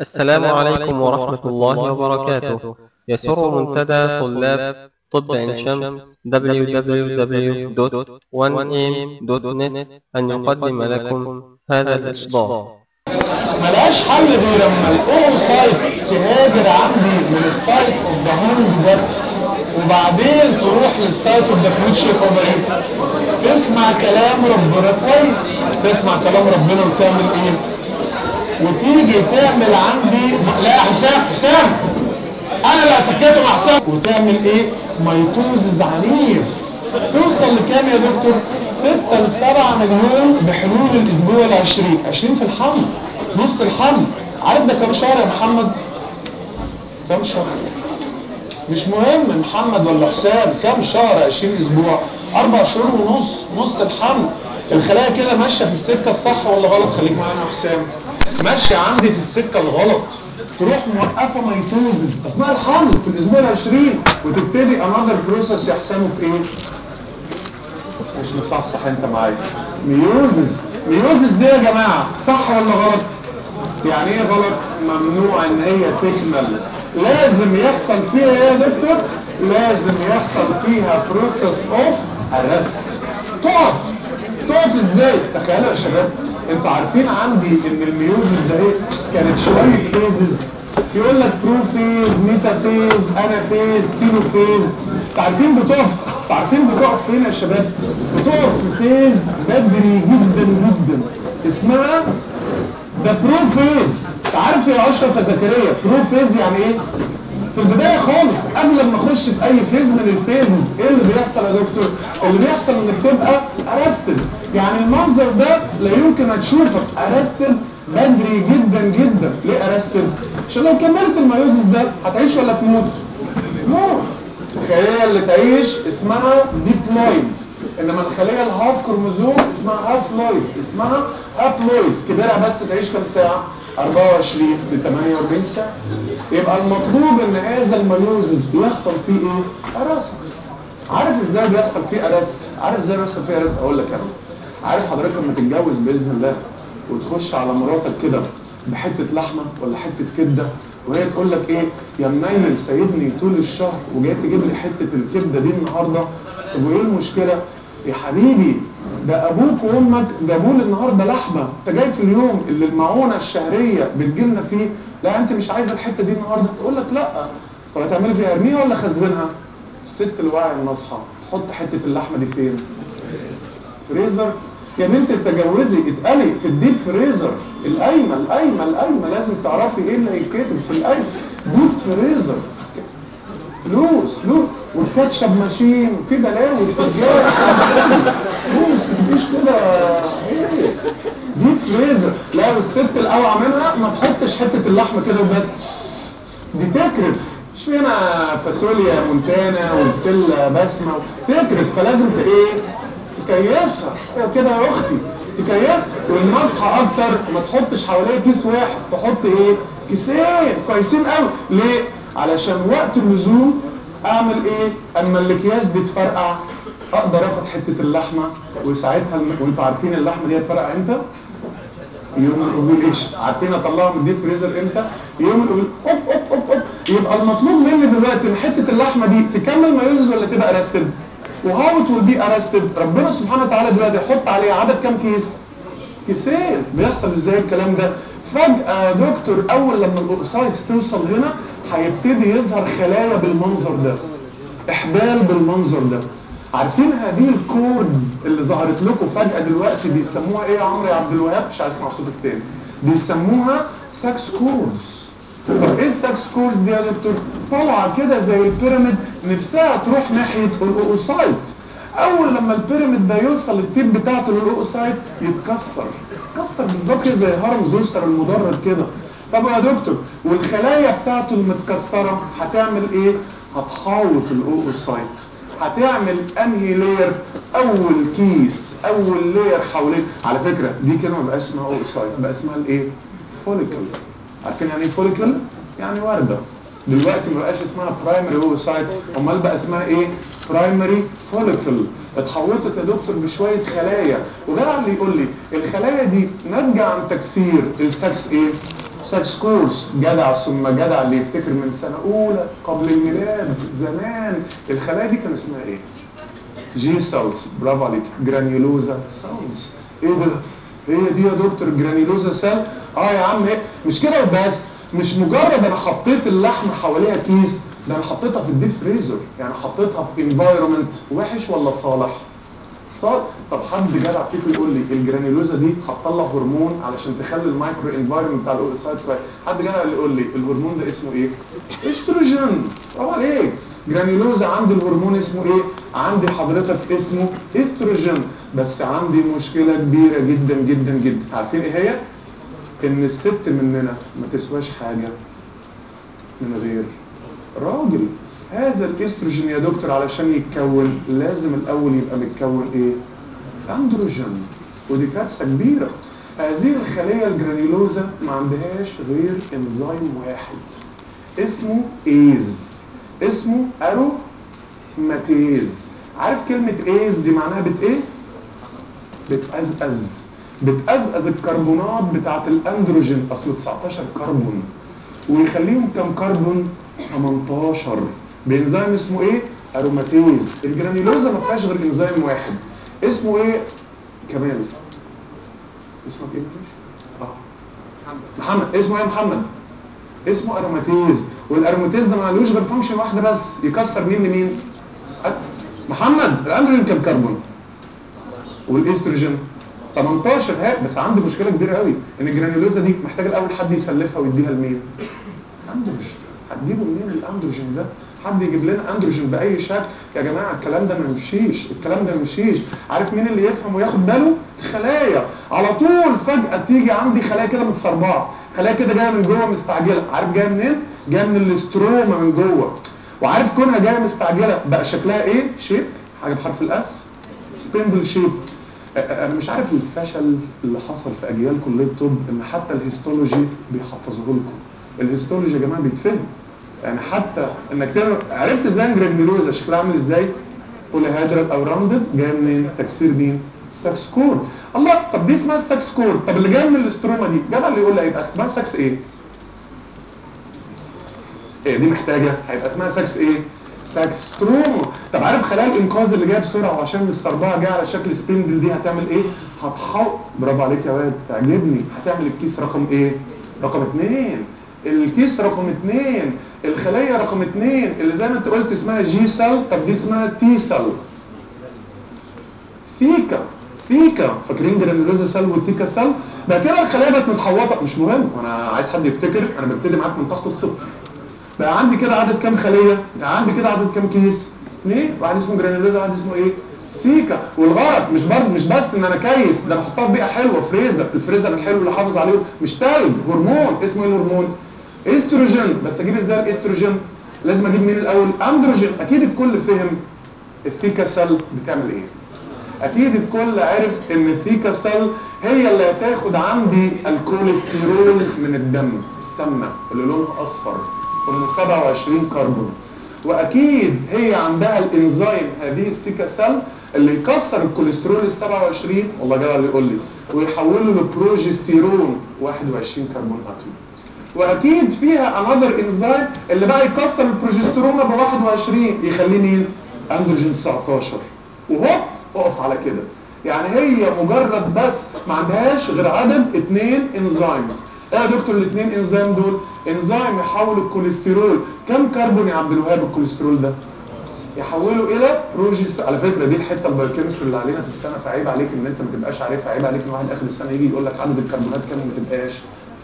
السلام عليكم ورحمة الله وبركاته يسر منتدى طلاب طب عين شمس www.1am.net أن يقدم لكم هذا الإصدار ملهاش حل غير اما الاوروسايت تهاجر عندي من السايت اوف ذا هاند ده وبعدين تروح للسايت اوف ذا فيوتشر اوفري تسمع كلام ربنا كويس تسمع كلام ربنا وتعمل ايه؟ وتيجي تعمل عندي لا يا حسام حسام انا اللي اتكيته مع حسام وتعمل ايه؟ ميتوزز عنيف توصل لكام يا دكتور؟ 6 ل 7 مليون بحلول الاسبوع ال 20 20 في الحمل نص الحمل عارف ده كام شهر يا محمد؟ كام شهر؟ مش مهم محمد ولا حسام كام شهر 20 اسبوع؟ اربع شهور ونص نص الحمل الخلايا كده ماشيه في السكه الصح ولا غلط؟ خليك معايا يا حسام ماشيه عندي في السكه الغلط تروح موقفه ميتوزز اسمها الحمل في الاسبوع ال 20 وتبتدي انذر بروسس يحسنوا في ايه؟ مش مصحصح انت معايا ميوزز ميوزز دي يا جماعه صح ولا غلط؟ يعني ايه غلط؟ ممنوع ان هي تكمل لازم يحصل فيها ايه يا دكتور؟ لازم يحصل فيها بروسس اوف ارست تقف تقف ازاي؟ تخيلوا يا شباب انتوا عارفين عندي ان الميوزز ده ايه؟ كانت شويه فيزز يقول لك برو فيز ميتا فيز انا فيز كيلو فيز عارفين بتقف عارفين بتقف فين يا شباب؟ بتقف في فيز بدري جدا جدا اسمها ده برو فيز عارف يا اشرف يا زكريا برو فيز يعني ايه؟ في البدايه خالص قبل ما اخش في اي فيز من الفيزز ايه اللي بيحصل يا دكتور؟ اللي بيحصل انك تبقى ارستد يعني المنظر ده لا يمكن هتشوفك ارستد بدري جدا جدا ليه ارستد؟ عشان لو كملت الميوزس ده هتعيش ولا تموت؟ موت الخليه اللي تعيش اسمها ديبلويد انما الخليه الهاف كروموزوم اسمها هاف لويد اسمها هابلويد كبيرها بس تعيش كام ساعه 24 ل 48 ساعه يبقى المطلوب ان هذا الميوزس بيحصل فيه ايه ارست عارف ازاي بيحصل فيه ارست عارف ازاي بيحصل فيه ارست اقول لك انا عارف حضرتك لما تتجوز باذن الله وتخش على مراتك كده بحته لحمه ولا حته كبده وهي تقول لك ايه يا منيل سايبني طول الشهر وجاي تجيب لي حته الكبده دي النهارده طب وايه المشكله يا حبيبي ده ابوك وامك جابوا لي النهارده لحمه انت جاي في اليوم اللي المعونه الشهريه بتجيلنا فيه لا انت مش عايزه الحته دي النهارده تقول لك لا طب هتعملي فيها ارميها ولا خزنها الست الواعيه الناصحه تحط حته اللحمه دي فين فريزر يا بنت تجوزي اتقلي في الديب فريزر القايمه القايمه القايمه لازم تعرفي ايه اللي هيتكتب في القايمه ديب فريزر فلوس فلوس والكاتشب ماشين في بلاوي تجار فلوس ما تبقيش كده ايه ديب فريزر لا والست الاوعى منها ما تحطش حته اللحمه كده وبس دي تكرف مش هنا فاصوليا مونتانا وبسله بسمه تكرف فلازم ت ايه تكيسها كده يا اختي تكيسها والنصحة اكتر ما تحطش حواليه كيس واحد تحط ايه كيسين كويسين قوي ليه علشان وقت اللزوم اعمل ايه اما الاكياس دي تفرقع اقدر اخد حته اللحمه وساعتها الم... وانتوا عارفين اللحمه دي هتفرقع امتى يوم الاوفيليشن عارفين اطلعها من الديب فريزر امتى يوم الاوفيل اوب اوب اوب اوب يبقى المطلوب مني دلوقتي ان حته اللحمه دي تكمل مايوزز ولا تبقى ارستد وهاو ات ويل بي ارستد ربنا سبحانه وتعالى دلوقتي يحط عليه عدد كام كيس كيسين بيحصل ازاي الكلام ده فجأة يا دكتور اول لما الاوكسايدز توصل هنا هيبتدي يظهر خلايا بالمنظر ده احبال بالمنظر ده عارفين هذه الكوردز اللي ظهرت لكم فجأة دلوقتي بيسموها ايه يا عمرو يا عبد الوهاب مش عايز اسمع صوتك تاني بيسموها سكس كوردز طب ايه السكس كوردز دي يا دكتور طالعه كده زي البيراميد نفسها تروح ناحيه الاوسايت اول لما البيراميد ده يوصل التيب بتاعته للاوسايت يتكسر يتكسر بالظبط زي هرم زوستر المدرج كده طب يا دكتور والخلايا بتاعته المتكسره هتعمل ايه هتحاوط الاوسايت هتعمل انهي لير اول كيس اول لير حوالين على فكره دي كلمه ما بقاش اسمها اوسايت بقى اسمها الايه فوليكل عارفين يعني ايه فوليكل يعني ورده دلوقتي ما بقاش اسمها برايمري اوسايت امال بقى اسمها ايه برايمري فوليكل اتحولت يا دكتور بشويه خلايا وجدع اللي يقول لي الخلايا دي ناتجه عن تكسير السكس ايه سكس كورس جدع ثم جدع اللي يفتكر من سنه اولى قبل الميلاد زمان الخلايا دي كان اسمها ايه جي سيلز برافو عليك جرانيولوزا سيلز ايه ده هي دي يا دكتور جرانيولوزا سيل اه يا عم إيه؟ مش كده وبس مش مجرد انا حطيت اللحم حواليها كيس ده انا حطيتها في الديب فريزر يعني حطيتها في انفايرمنت وحش ولا صالح صالح طب حد جدع فيكم يقول لي الجرانيولوزا دي هتطلع هرمون علشان تخلي المايكرو انفايرمنت بتاع الاوسايد كويس حد جدع اللي يقول لي الهرمون ده اسمه ايه استروجين برافو عليك جرانيولوزا عندي الهرمون اسمه ايه عندي حضرتك اسمه استروجين بس عندي مشكله كبيره جدا جدا جدا عارفين ايه هي ان الست مننا ما تسواش حاجه من غير راجل هذا الاستروجين يا دكتور علشان يتكون لازم الاول يبقى متكون ايه اندروجين ودي كارثه كبيره هذه الخليه الجرانيولوزا ما عندهاش غير انزيم واحد اسمه ايز اسمه اروماتيز عارف كلمه ايز دي معناها بت ايه بتأزأز بتأزأز الكربونات بتاعت الاندروجين اصله 19 كربون ويخليهم كم كربون 18 بانزيم اسمه ايه اروماتيز الجرانيولوزا ما فيهاش غير انزيم واحد اسمه ايه كمال اسمك ايه اه محمد اسمه ايه محمد اسمه اروماتيز والاروماتيز ده معلوش غير فانكشن واحده بس يكسر مين لمين محمد الاندروجين كام كربون والاستروجين 18 ها بس عندي مشكله كبيره قوي ان الجرانيولوزا دي محتاجه الاول حد يسلفها ويديها لمين اندروجين هتجيبوا منين الاندروجين ده حد يجيب لنا اندروجين باي شكل يا جماعه الكلام ده ما يمشيش الكلام ده ما يمشيش عارف مين اللي يفهم وياخد باله خلايا على طول فجاه تيجي عندي خلايا كده متسربعه خلايا كده جايه من جوه مستعجله عارف جايه منين جايه من الاستروما من جوه وعارف كونها جايه مستعجله بقى شكلها ايه شيب حاجه بحرف الاس سبندل شيب انا مش عارف الفشل اللي حصل في اجيال كليه الطب ان حتى الهيستولوجي بيحفظوه لكم الهيستولوجي يا جماعه بيتفهم يعني حتى انك تعمل عرفت ازاي الجرانيولوزا شكلها عامل ازاي بوليهيدرال او راوندد جاي منين تكسير مين ساكس كور الله طب دي اسمها ساكس كور طب اللي جاي من الاستروما دي جدع اللي يقول لي هيبقى اسمها ساكس ايه ايه دي محتاجه هيبقى اسمها ساكس ايه ساكس ستروما طب عارف خلايا الانقاذ اللي جايه بسرعه وعشان السربعه جايه على شكل سبندل دي هتعمل ايه هتحط برافو عليك يا واد تعجبني هتعمل الكيس رقم ايه رقم اتنين الكيس رقم اتنين الخلية رقم اتنين اللي زي ما انت قلت اسمها جي سيل طب دي اسمها تي سيل ثيكا ثيكا فاكرين جرانيولوزا سيل والثيكا سيل ده كده الخلايا بقت متحوطه مش مهم انا عايز حد يفتكر انا ببتدي معاك من تحت الصفر بقى عندي كده عدد كام خليه بقى عندي كده عدد كام كيس اثنين واحد اسمه جرانيولوزا واحد اسمه ايه سيكا والغرض مش برضه مش بس ان انا كيس ده انا احطها في بيئه حلوه فريزر الفريزر الحلو اللي حافظ عليه مش تلج هرمون اسمه ايه الهرمون استروجين بس اجيب ازاي الاستروجين لازم اجيب مين الاول اندروجين اكيد الكل فهم الثيكا سيل بتعمل ايه اكيد الكل عرف ان الثيكا سيل هي اللي هتاخد عندي الكوليسترول من الدم السمنه اللي لونها اصفر ام 27 كربون واكيد هي عندها الانزيم هذه الثيكا سيل اللي يكسر الكوليسترول ال 27 والله جدع اللي يقول لي ويحوله لبروجستيرون 21 كربون اتوم واكيد فيها انذر انزيم اللي بقى يكسر البروجسترون ب 21 يخليه مين اندروجين 19 وهوب اقف على كده يعني هي مجرد بس ما عندهاش غير عدد اثنين انزيمز ايه يا دكتور الاثنين انزيم دول انزيم يحول الكوليسترول كم كربون يا عبد الوهاب الكوليسترول ده يحوله الى بروجست على فكره دي الحته البايوكيمستري اللي علينا في السنه فعيب عليك ان انت ما تبقاش عارفها عيب عليك ان واحد اخر السنه يجي يقول لك عدد الكربونات كام وما تبقاش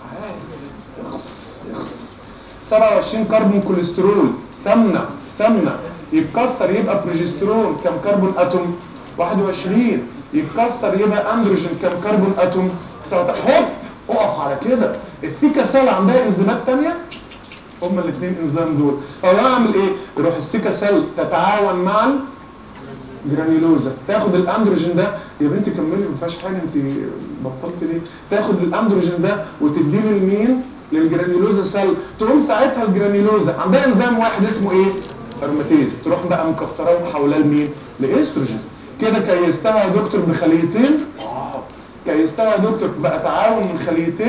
يخص يخص 27 كربون كوليسترول سمنه سمنه يتكسر يبقى بروجسترون كم كربون اتوم 21 يتكسر يبقى اندروجين كم كربون اتوم هوب اقف على كده الثيكا سيل عندها انزيمات ثانيه هما الاثنين انزيم دول طب انا اعمل ايه يروح الثيكا سيل تتعاون مع جرانيولوزا تاخد الاندروجين ده يا بنتي كملي ما فيهاش حاجه انت بطلت ليه تاخد الاندروجين ده وتديه لمين للجرانيولوزا سيل تقوم ساعتها الجرانيولوزا عندها انزيم واحد اسمه ايه اروماتيز تروح بقى مكسراه ومحولاه لمين لاستروجين كده كيستها يا دكتور بخليتين اه كيستها يا دكتور بقى تعاون من خليتين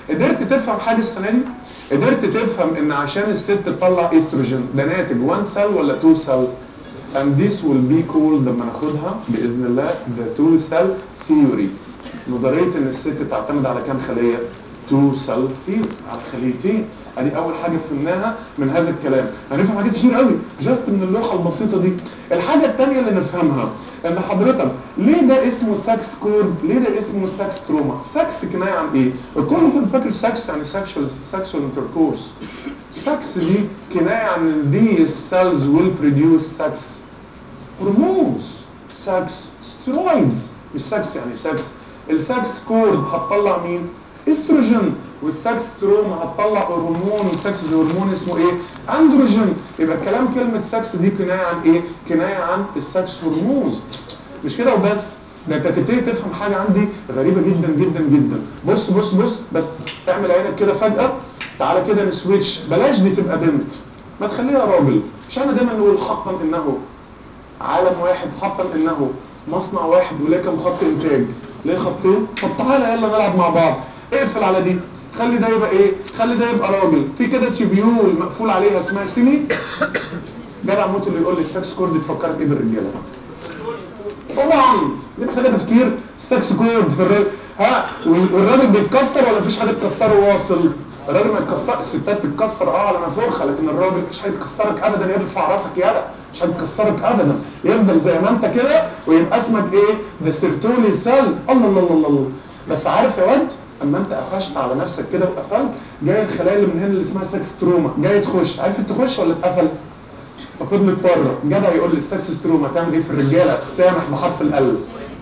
قدرت تفهم حاجه السنه دي قدرت تفهم ان عشان الست تطلع استروجين ده ناتج 1 سيل ولا 2 سيل and this will be called لما ناخدها باذن الله the two cell theory نظريه ان الست تعتمد على كام خليه 2 cell theory على خليتين ادي اول حاجه فهمناها من هذا الكلام هنفهم حاجات كتير قوي جاست من اللوحه البسيطه دي الحاجه الثانيه اللي نفهمها ان حضرتك ليه ده اسمه ساكس كورد ليه ده اسمه ساكس تروما ساكس كنايه عن ايه الكل كان فاكر ساكس يعني سكشوال سكشوال انتركورس ساكس دي كنايه عن دي cells will produce sex هرمونز ساكس سترويدز مش ساكس يعني ساكس الساكس كورد هتطلع مين استروجين والساكس ستروم هتطلع هرمون السكس هرمون اسمه ايه اندروجين يبقى كلام كلمه ساكس دي كنايه عن ايه كنايه عن الساكس هرمونز مش كده وبس ده انت تبتدي تفهم حاجه عندي غريبه جدا جدا جدا بص بص بص بس تعمل عينك كده فجاه تعالى كده نسويتش بلاش دي تبقى بنت ما تخليها راجل مش انا دايما نقول حقا انه عالم واحد حقا انه مصنع واحد وليه كم خط انتاج ليه خطين طب تعالى يلا نلعب مع بعض اقفل على دي خلي ده يبقى ايه خلي ده يبقى راجل في كده تيبيول مقفول عليها اسمها سيمي جدع موت اللي يقول لي السكس كورد تفكرك ايه بالرجاله طبعا دي محتاجه تفكير السكس كورد في الراجل ها والراجل بيتكسر ولا مفيش حاجه تكسره واصل الراجل ما يتكسر الستات تتكسر اه على منفوخها لكن الراجل مفيش حاجه تكسرك ابدا يرفع راسك يالا مش حاجه تكسرك ابدا يفضل زي ما انت كده ويبقى اسمك ايه ده سيرتولي سيل الله الله الله الله بس عارف يا واد اما انت قفشت على نفسك كده وقفلت جاي الخلايا اللي من هنا اللي اسمها سكس تروما جاي تخش عارف تخش ولا اتقفل فضلت بره جدع يقول لي السكس ستروما تعمل ايه في الرجاله سامح بحرف القلب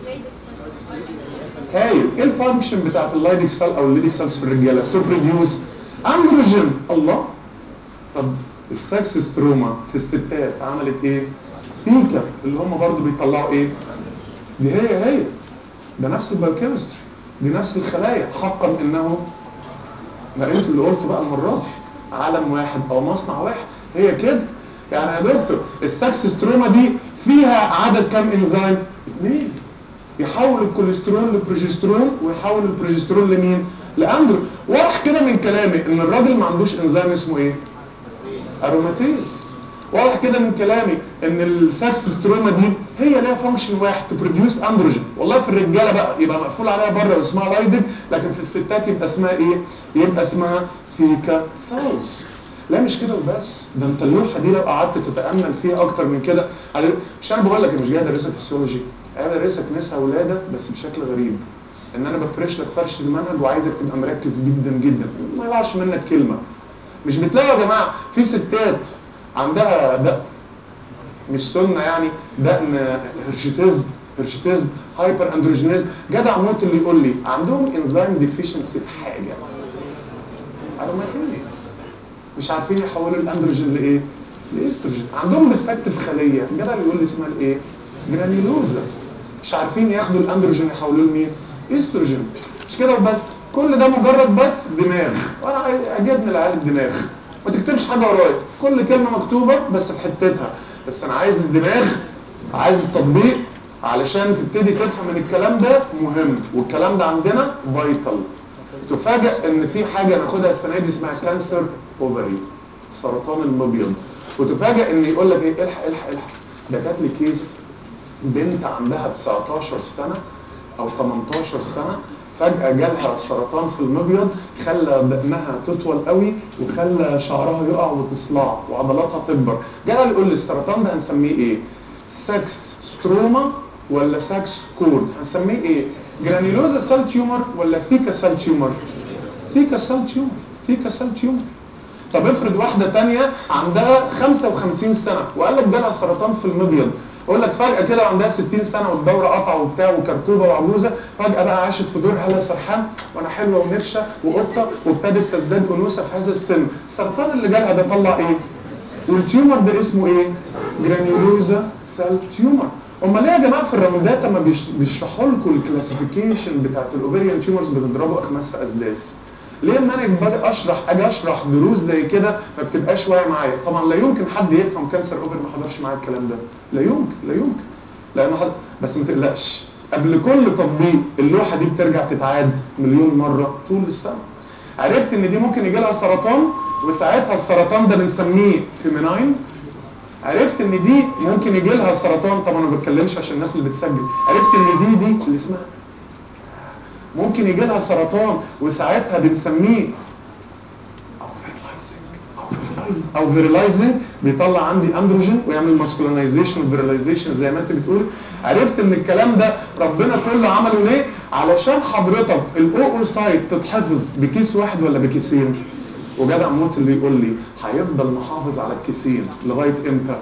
هايل ايه الفانكشن بتاعت اللايدك سيل او الليدك سيلز في الرجاله تو بروديوس اندروجين الله طب السكس ستروما في الستات عملت ايه فيكا اللي هم برضو بيطلعوا ايه دي هي هي ده نفس البايوكيمستري دي نفس الخلايا حقا انه ما انتوا اللي قلتوا بقى المره دي عالم واحد او مصنع واحد هي كده يعني يا دكتور السكس ستروما دي فيها عدد كام انزيم اثنين يحول الكوليسترول لبروجسترون ويحول البروجسترون لمين لاندرو واضح كده من كلامي ان الراجل ما عندوش انزيم اسمه ايه اروماتيز واضح كده من كلامي ان السكس ستروما دي هي ليها فانكشن واحد تو بروديوس اندروجين والله في الرجاله بقى يبقى مقفول عليها بره واسمها لايدد لكن في الستات يبقى اسمها ايه يبقى اسمها فيكا سيلز لا مش كده وبس ده انت اللوحه دي لو قعدت تتامل فيها اكتر من كده مش انا بقول لك مش جاي ادرسك فيسيولوجي انا بدرسك نساء ولاده بس بشكل غريب ان انا بفرش لك فرش المنهج وعايزك تبقى مركز جدا جدا ما يطلعش منك كلمه مش بتلاقوا يا جماعه في ستات عندها دقن مش سنه يعني دقن هرشيتيزم هرشيتيزم هايبر اندروجينيزم جدع موت اللي يقول لي عندهم انزيم ديفيشنسي في حاجه اروماتيز مش عارفين يحولوا الاندروجين لايه لاستروجين عندهم ديفكت في خليه جدع يقول لي اسمها الايه جرانيلوزا مش عارفين ياخدوا الاندروجين يحولوه لمين استروجين مش كده وبس كل ده مجرد بس دماغ وانا عجبني العيال الدماغ ما تكتبش حاجه ورايا كل كلمه مكتوبه بس في حتتها بس انا عايز الدماغ عايز التطبيق علشان تبتدي تفهم ان الكلام ده مهم والكلام ده عندنا فايتال تفاجئ ان في حاجه ناخدها السنه دي اسمها كانسر اوفري سرطان المبيض وتفاجئ ان يقول لك ايه الحق الحق الحق ده جات لي كيس بنت عندها 19 سنه او 18 سنه فجأة جالها سرطان في المبيض خلى دقنها تطول قوي وخلى شعرها يقع وتصلع وعضلاتها تكبر جالها يقول لي السرطان ده هنسميه ايه سكس ستروما ولا سكس كورد هنسميه ايه جرانيلوزا سيل تيومر ولا ثيكا سيل تيومر ثيكا سيل تيومر ثيكا سيل تيومر طب افرض واحدة تانية عندها 55 سنة وقال لك جالها سرطان في المبيض اقول لك فجأة كده وعندها 60 سنة والدورة قطع وبتاع وكركوبة وعجوزة فجأة بقى عاشت في دور هلا سرحان وانا حلوة ونخشة وقطة وابتدت تزداد انوثة في هذا السن السرطان اللي جالها ده طلع ايه؟ والتيومر ده اسمه ايه؟ جرانيولوزا سيل تيومر امال ليه يا جماعه في الراوندات لما بيشرحوا لكم الكلاسيفيكيشن بتاعت الاوفيريان تيومرز بتضربوا اخماس في اسداس ليه اما انا باجي اشرح اجي اشرح دروس زي كده ما بتبقاش واعي معايا طبعا لا يمكن حد يفهم كانسر اوفر ما حضرش معايا الكلام ده لا يمكن لا يمكن لان حد بس ما تقلقش قبل كل تطبيق اللوحه دي بترجع تتعاد مليون مره طول السنه عرفت ان دي ممكن يجي لها سرطان وساعتها السرطان ده بنسميه فيميناين عرفت ان دي ممكن يجي لها سرطان طبعا ما بتكلمش عشان الناس اللي بتسجل عرفت ان دي دي اللي اسمها ممكن يجي لها سرطان وساعتها بنسميه او فيرلايزنج بيطلع عندي اندروجين ويعمل ماسكولينايزيشن وفيرلايزيشن زي ما انت بتقول عرفت ان الكلام ده ربنا كله عمله ليه علشان حضرتك الاوكوسايت تتحفظ بكيس واحد ولا بكيسين وجدع موت اللي يقول لي هيفضل محافظ على الكيسين لغايه امتى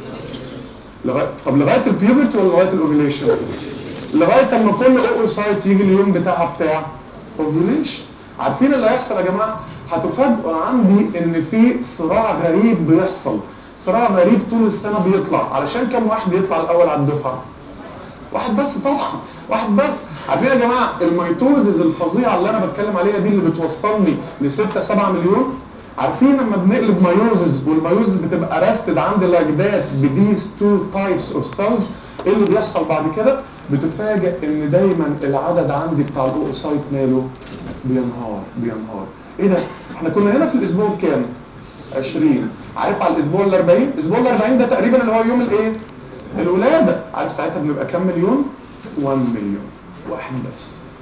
لغايه طب لغايه البيوبرتي ولا لغايه الاوفيليشن لغايه اما كل اوكوسايت يجي اليوم بتاعها بتاع اوفيليشن عارفين اللي هيحصل يا جماعه هتفاجئوا عندي ان في صراع غريب بيحصل صراع غريب طول السنه بيطلع علشان كم واحد بيطلع الاول على الدفعه واحد بس طبعا واحد بس عارفين يا جماعه الميتوزز الفظيعه اللي انا بتكلم عليها دي اللي بتوصلني ل 6 7 مليون عارفين لما بنقلب مايوزز والمايوزز بتبقى ارستد عند الاجداد بديز تو تايبس اوف سيلز ايه اللي بيحصل بعد كده بتفاجئ ان دايما العدد عندي بتاع الاوسايت ماله بينهار بينهار ايه ده احنا كنا هنا في الاسبوع الكام 20 عارف على الاسبوع ال 40 الاسبوع ال 40 ده تقريبا اللي هو يوم الايه الولاده عارف ساعتها بنبقى كام مليون 1 مليون واحد بس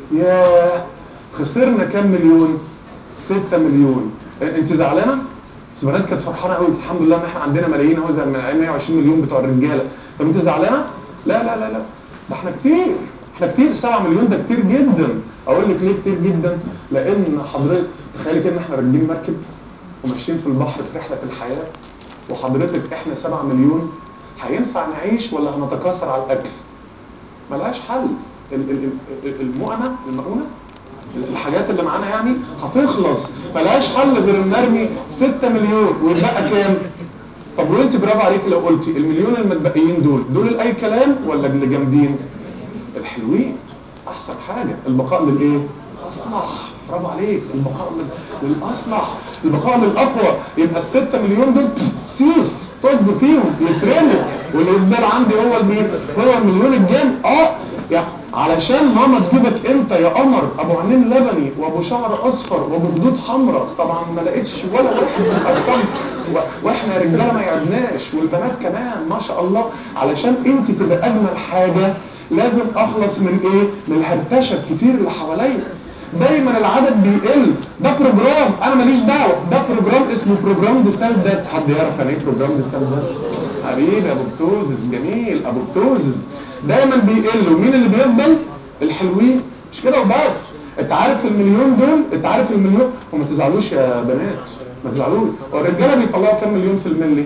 ياه خسرنا كام مليون 6 مليون إيه، انت زعلانه بس بنات كانت فرحانه قوي الحمد لله ان احنا عندنا ملايين اهو زي ما 120 مليون بتوع الرجاله طب انت زعلانه لا لا لا لا ده احنا كتير احنا كتير 7 مليون ده كتير جدا اقول لك ليه كتير جدا لان حضرتك تخيلي كده ان احنا راكبين مركب وماشيين في البحر في رحله الحياه وحضرتك احنا 7 مليون هينفع نعيش ولا هنتكاثر على الاكل ملهاش حل ال- ال- ال- المؤنه المؤونه الحاجات اللي معانا يعني هتخلص ملهاش حل غير ان نرمي 6 مليون ويتبقى كام طب وانت برافو عليك لو قلتي المليون المتبقيين دول دول الاي كلام ولا اللي جامدين الحلوين احسن حاجه البقاء للايه اصلح برافو عليك البقاء لل- للاصلح البقاء للاقوى يبقى الستة مليون دول سيس طز فيهم يترموا واللي يفضل عندي هو المين هو المليون الجام اه يعني علشان ماما تجيبك انت يا قمر ابو عينين لبني وابو شعر اصفر وابو خدود حمراء طبعا ما لقيتش ولا واحد من الاقسام و- واحنا رجاله ما يعدناش والبنات كمان ما شاء الله علشان انت تبقى اجمل حاجه لازم اخلص من ايه من الهرتشه الكتير اللي حواليا دايما العدد بيقل ده بروجرام انا ماليش دعوه ده بروجرام اسمه بروجرام دي سيل داس حد يعرف يعني ايه بروجرام دي سيل داس حبيبي ابو بتوزز جميل ابو بتوزز دايما بيقل ومين اللي بيفضل الحلوين مش كده وبس انت عارف المليون دول انت عارف المليون وما تزعلوش يا بنات ما تزعلوش هو الرجاله بيطلعوا كام مليون في الملي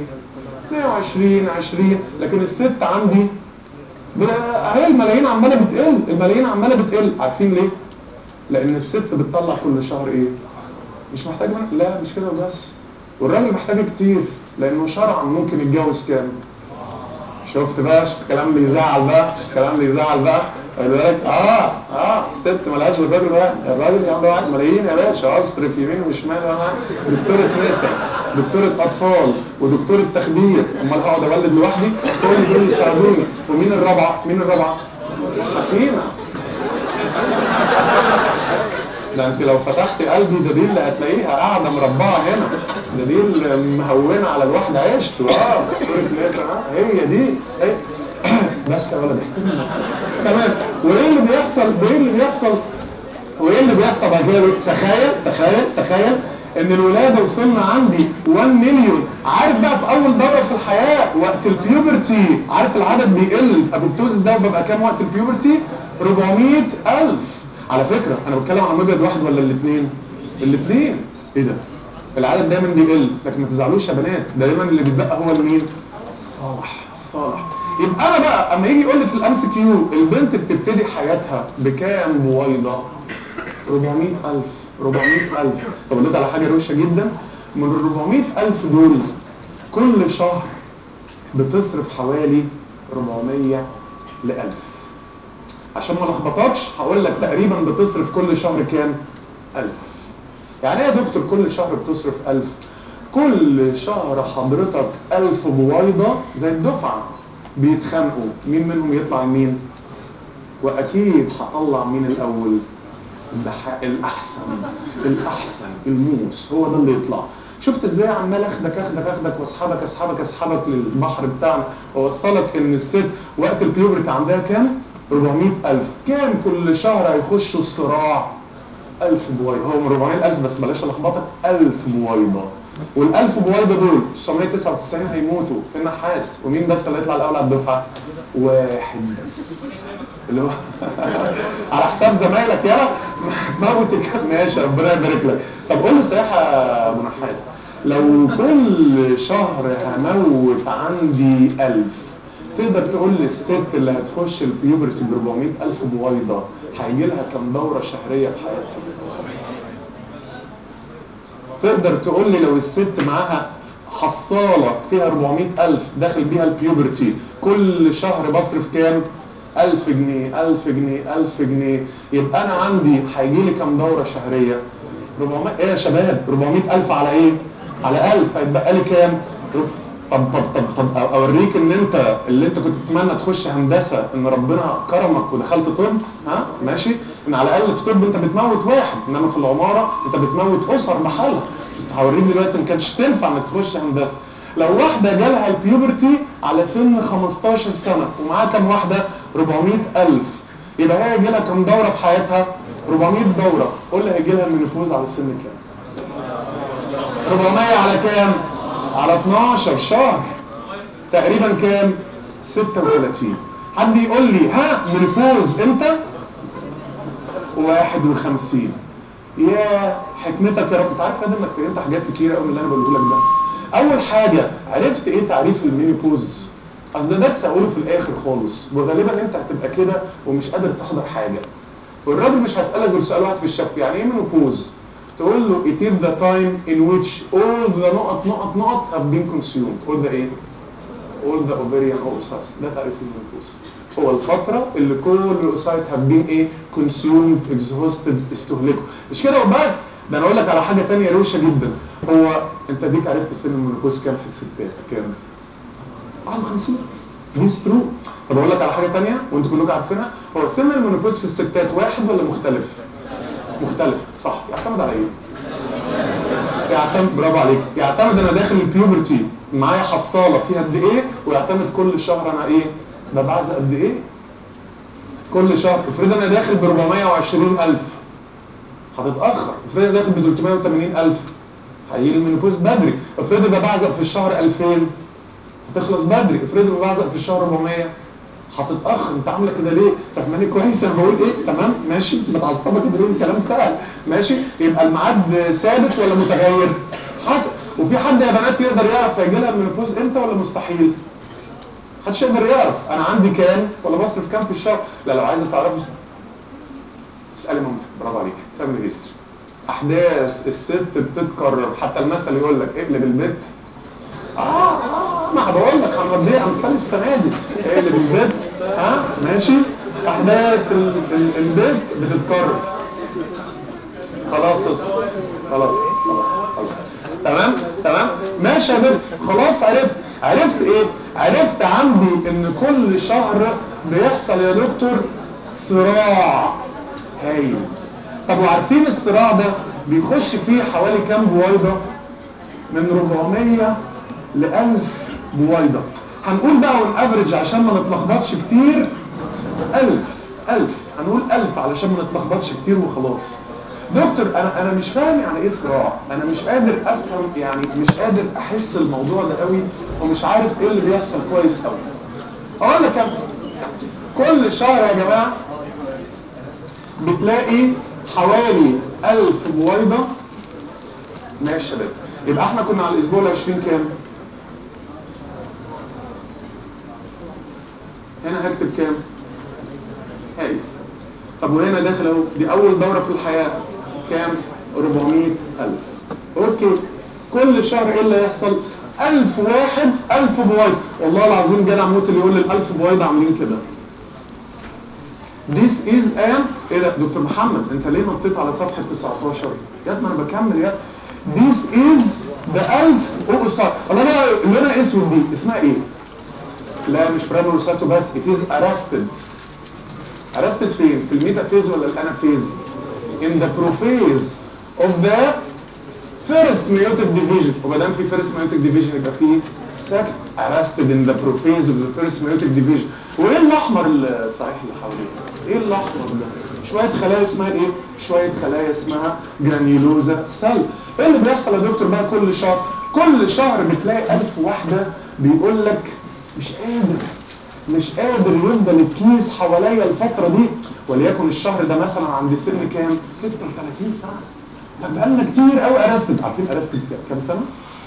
22 20 لكن الست عندي ب- اهي الملايين عماله بتقل الملايين عماله بتقل عارفين ليه لان الست بتطلع كل شهر ايه مش محتاج منك لا مش كده وبس والراجل محتاج كتير لانه شرعا ممكن يتجوز كام شفت بقى شفت كلام اللي يزعل بقى شفت كلام اللي يزعل بقى خلي بالك اه اه الست ملهاش غير الراجل بقى الراجل يا عنده واحد ملايين يا باشا اصرف يمين وشمال وانا دكتورة نساء دكتورة اطفال ودكتورة تخدير امال هقعد اولد لوحدي كل دول يساعدوني ومين الرابعه مين الرابعه حكيمه ده انت لو فتحتي قلبي ده دي اللي هتلاقيها قاعده مربعه هنا ده دي اللي مهونه على الواحد عيشته اه دكتورة نساء آه، هي دي هي. بس يا ولد احترم نفسك تمام وايه اللي بيحصل وايه اللي بيحصل وايه اللي بيحصل بعد كده تخيل تخيل تخيل ان الولاده وصلنا عندي 1 مليون عارف بقى في اول دوره في الحياه وقت البيوبرتي عارف العدد بيقل ابوبتوزيس ده بيبقى كام وقت البيوبرتي 400000 على فكره انا بتكلم على مبيض واحد ولا الاثنين الاثنين ايه ده العدد دايما بيقل لكن ما تزعلوش يا بنات دايما اللي بيتبقى هو المين الصالح الصالح يبقى انا بقى اما يجي يقول لي في الام سي كيو البنت بتبتدي حياتها بكام بويضه 400000 400000 طب اقول لك على حاجه روشه جدا من ال 400000 دول كل شهر بتصرف حوالي 400 ل 1000 عشان ما لخبطكش هقول لك تقريبا بتصرف كل شهر كام 1000 يعني ايه يا دكتور كل شهر بتصرف 1000 كل شهر حضرتك 1000 بويضه زي الدفعه بيتخانقوا مين منهم يطلع لمين واكيد هطلع مين الاول الح- الاحسن الاحسن الموس هو ده اللي يطلع شفت ازاي عمال اخدك اخدك اخدك واسحبك اسحبك اسحبك للبحر بتاعنا واوصلك ان الست وقت البيوبرتي عندها كام 400000 كام كل شهر هيخشوا الصراع 1000 بويضه هو من 400000 بس بلاش الخبطك 1000 بويضه وال1000 بويضه دول 999 هيموتوا في النحاس ومين بس اللي هيطلع الاول على الدفعه؟ واحد بس اللي هو على حساب زمايلك يلا موت الكلام ماشي ربنا يبارك لك طب قول لي صحيح يا ابو نحاس لو كل شهر هموت عندي 1000 تقدر تقول لي الست اللي هتخش البيوبرتي ب 400000 بويضه هيجي لها كام دوره شهريه في حياتها؟ تقدر تقول لي لو الست معاها حصالة فيها 400000 داخل بيها البيوبرتي كل شهر بصرف كام؟ 1000 جنيه 1000 جنيه 1000 جنيه يبقى أنا عندي هيجي لي كام دورة شهرية؟ 400 إيه يا شباب 400000 على إيه؟ على 1000 هيتبقى لي كام؟ طب طب طب طب اوريك ان انت اللي انت كنت تتمنى تخش هندسه ان ربنا كرمك ودخلت طب ها ماشي ان على الاقل في طب انت بتموت واحد انما في العماره انت بتموت اسر بحالها هوريك دلوقتي ما كانتش تنفع انك تخش هندسه لو واحده جالها البيوبرتي على سن 15 سنه ومعاها كام واحده 400000 يبقى هي هيجي لها كام دوره في حياتها 400 دوره قول لي هيجي لها المينوبوز على سن كام 400 على كام على 12 شهر تقريبا كام 36 حد يقول لي ها منفوز امتى 51 يا حكمتك يا رب انت عارف يا انك فهمت حاجات كتيره قوي من اللي انا بقوله لك ده اول حاجه عرفت ايه تعريف المينيبوز اصل ده درس هقوله في الاخر خالص وغالبا انت هتبقى كده ومش قادر تحضر حاجه والراجل مش هسالك غير سؤال واحد في الشفت يعني ايه مينيبوز تقول له it is the time in which all the نقط نقط نقط have been consumed all the ايه all the ovarian oocytes ده تعريف المينوبوز هو الفترة اللي كل الاوسايت have been ايه consumed exhausted استهلكوا مش كده وبس ده انا اقول لك على حاجة تانية روشة جدا هو انت ديك عرفت سن المينوبوز كام في الستات كام 51 ديز ترو طب اقول لك على حاجة تانية وانتوا كلكم عارفينها هو سن المينوبوز في الستات واحد ولا مختلف مختلف صح يعتمد على ايه يعتمد برافو عليك يعتمد انا داخل البيوبرتي معايا حصاله فيها قد ايه ويعتمد كل شهر انا ايه ببعزق قد ايه كل شهر افرض انا داخل ب 420000 هتتاخر افرض انا داخل ب 380000 هيجي لي المينوبوز بدري افرض انا بعزق في الشهر 2000 هتخلص بدري افرض انا بعزق في الشهر 400 هتتاخر انت عامله كده ليه فاهماني كويس انا بقول ايه تمام ماشي انت متعصبه كده ليه الكلام سهل ماشي يبقى الميعاد ثابت ولا متغير حسب وفي حد يا بنات يقدر يعرف هيجي لها المينوبوز امتى ولا مستحيل محدش يقدر يعرف انا عندي كام ولا بصرف كام في الشهر لا لو عايزه تعرفي اسالي مامتك برافو عليك فاميلي هيستوري احداث الست بتتكرر حتى المثل يقول لك اقلب البيت اه اه ما بقول لك هنوديها امثال السنه دي اقلب البيت ها ماشي احداث ال- ال- البيت بتتكرر خلاص اسكت خلاص خلاص خلاص تمام تمام ماشي يا بنت خلاص عرفت عرفت ايه عرفت عندي ان كل شهر بيحصل يا دكتور صراع هايل طب وعارفين الصراع ده بيخش فيه حوالي كام بويضه من 400 ل 1000 بويضه هنقول بقى اون افريج عشان ما نتلخبطش كتير 1000 1000 هنقول 1000 علشان ما نتلخبطش كتير وخلاص دكتور انا انا مش فاهم يعني ايه صراع انا مش قادر افهم يعني مش قادر احس الموضوع ده قوي ومش عارف ايه اللي بيحصل كويس قوي اقول لك أنا، كل شهر يا جماعه بتلاقي حوالي 1000 بويضه ماشي يا شباب يبقى احنا كنا على الاسبوع ال 20 كام هنا هكتب كام هاي طب وهنا داخل اهو دي اول دوره في الحياه كام 400000 اوكي كل شهر ايه اللي هيحصل 1000 واحد 1000 بويضه والله العظيم جدع موت اللي يقول لي ال 1000 بويضه عاملين كده This is an ايه ده دكتور محمد انت ليه نطيت على صفحه 19 يا ابني انا بكمل يا This is the 1000 اوسار الله بقى لونها اسود دي اسمها ايه لا مش براموساتو بس it is arrested arrested فين في الميتا فيز ولا الانا فيز in the prophase of the first meiotic division وما دام في first meiotic division يبقى في second arrested in the prophase of the first meiotic division وايه الاحمر اللي صحيح اللي حواليه ايه الاحمر ده شويه خلايا اسمها ايه شويه خلايا اسمها جرانيولوزا سيل ايه اللي بيحصل يا دكتور بقى كل شهر كل شهر بتلاقي ألف واحده بيقول لك مش قادر مش قادر يفضل الكيس حواليا الفترة دي وليكن الشهر ده مثلا عند سن كام 36 سنة طب بقالنا كتير قوي ارستد عارفين ارستد كام سنة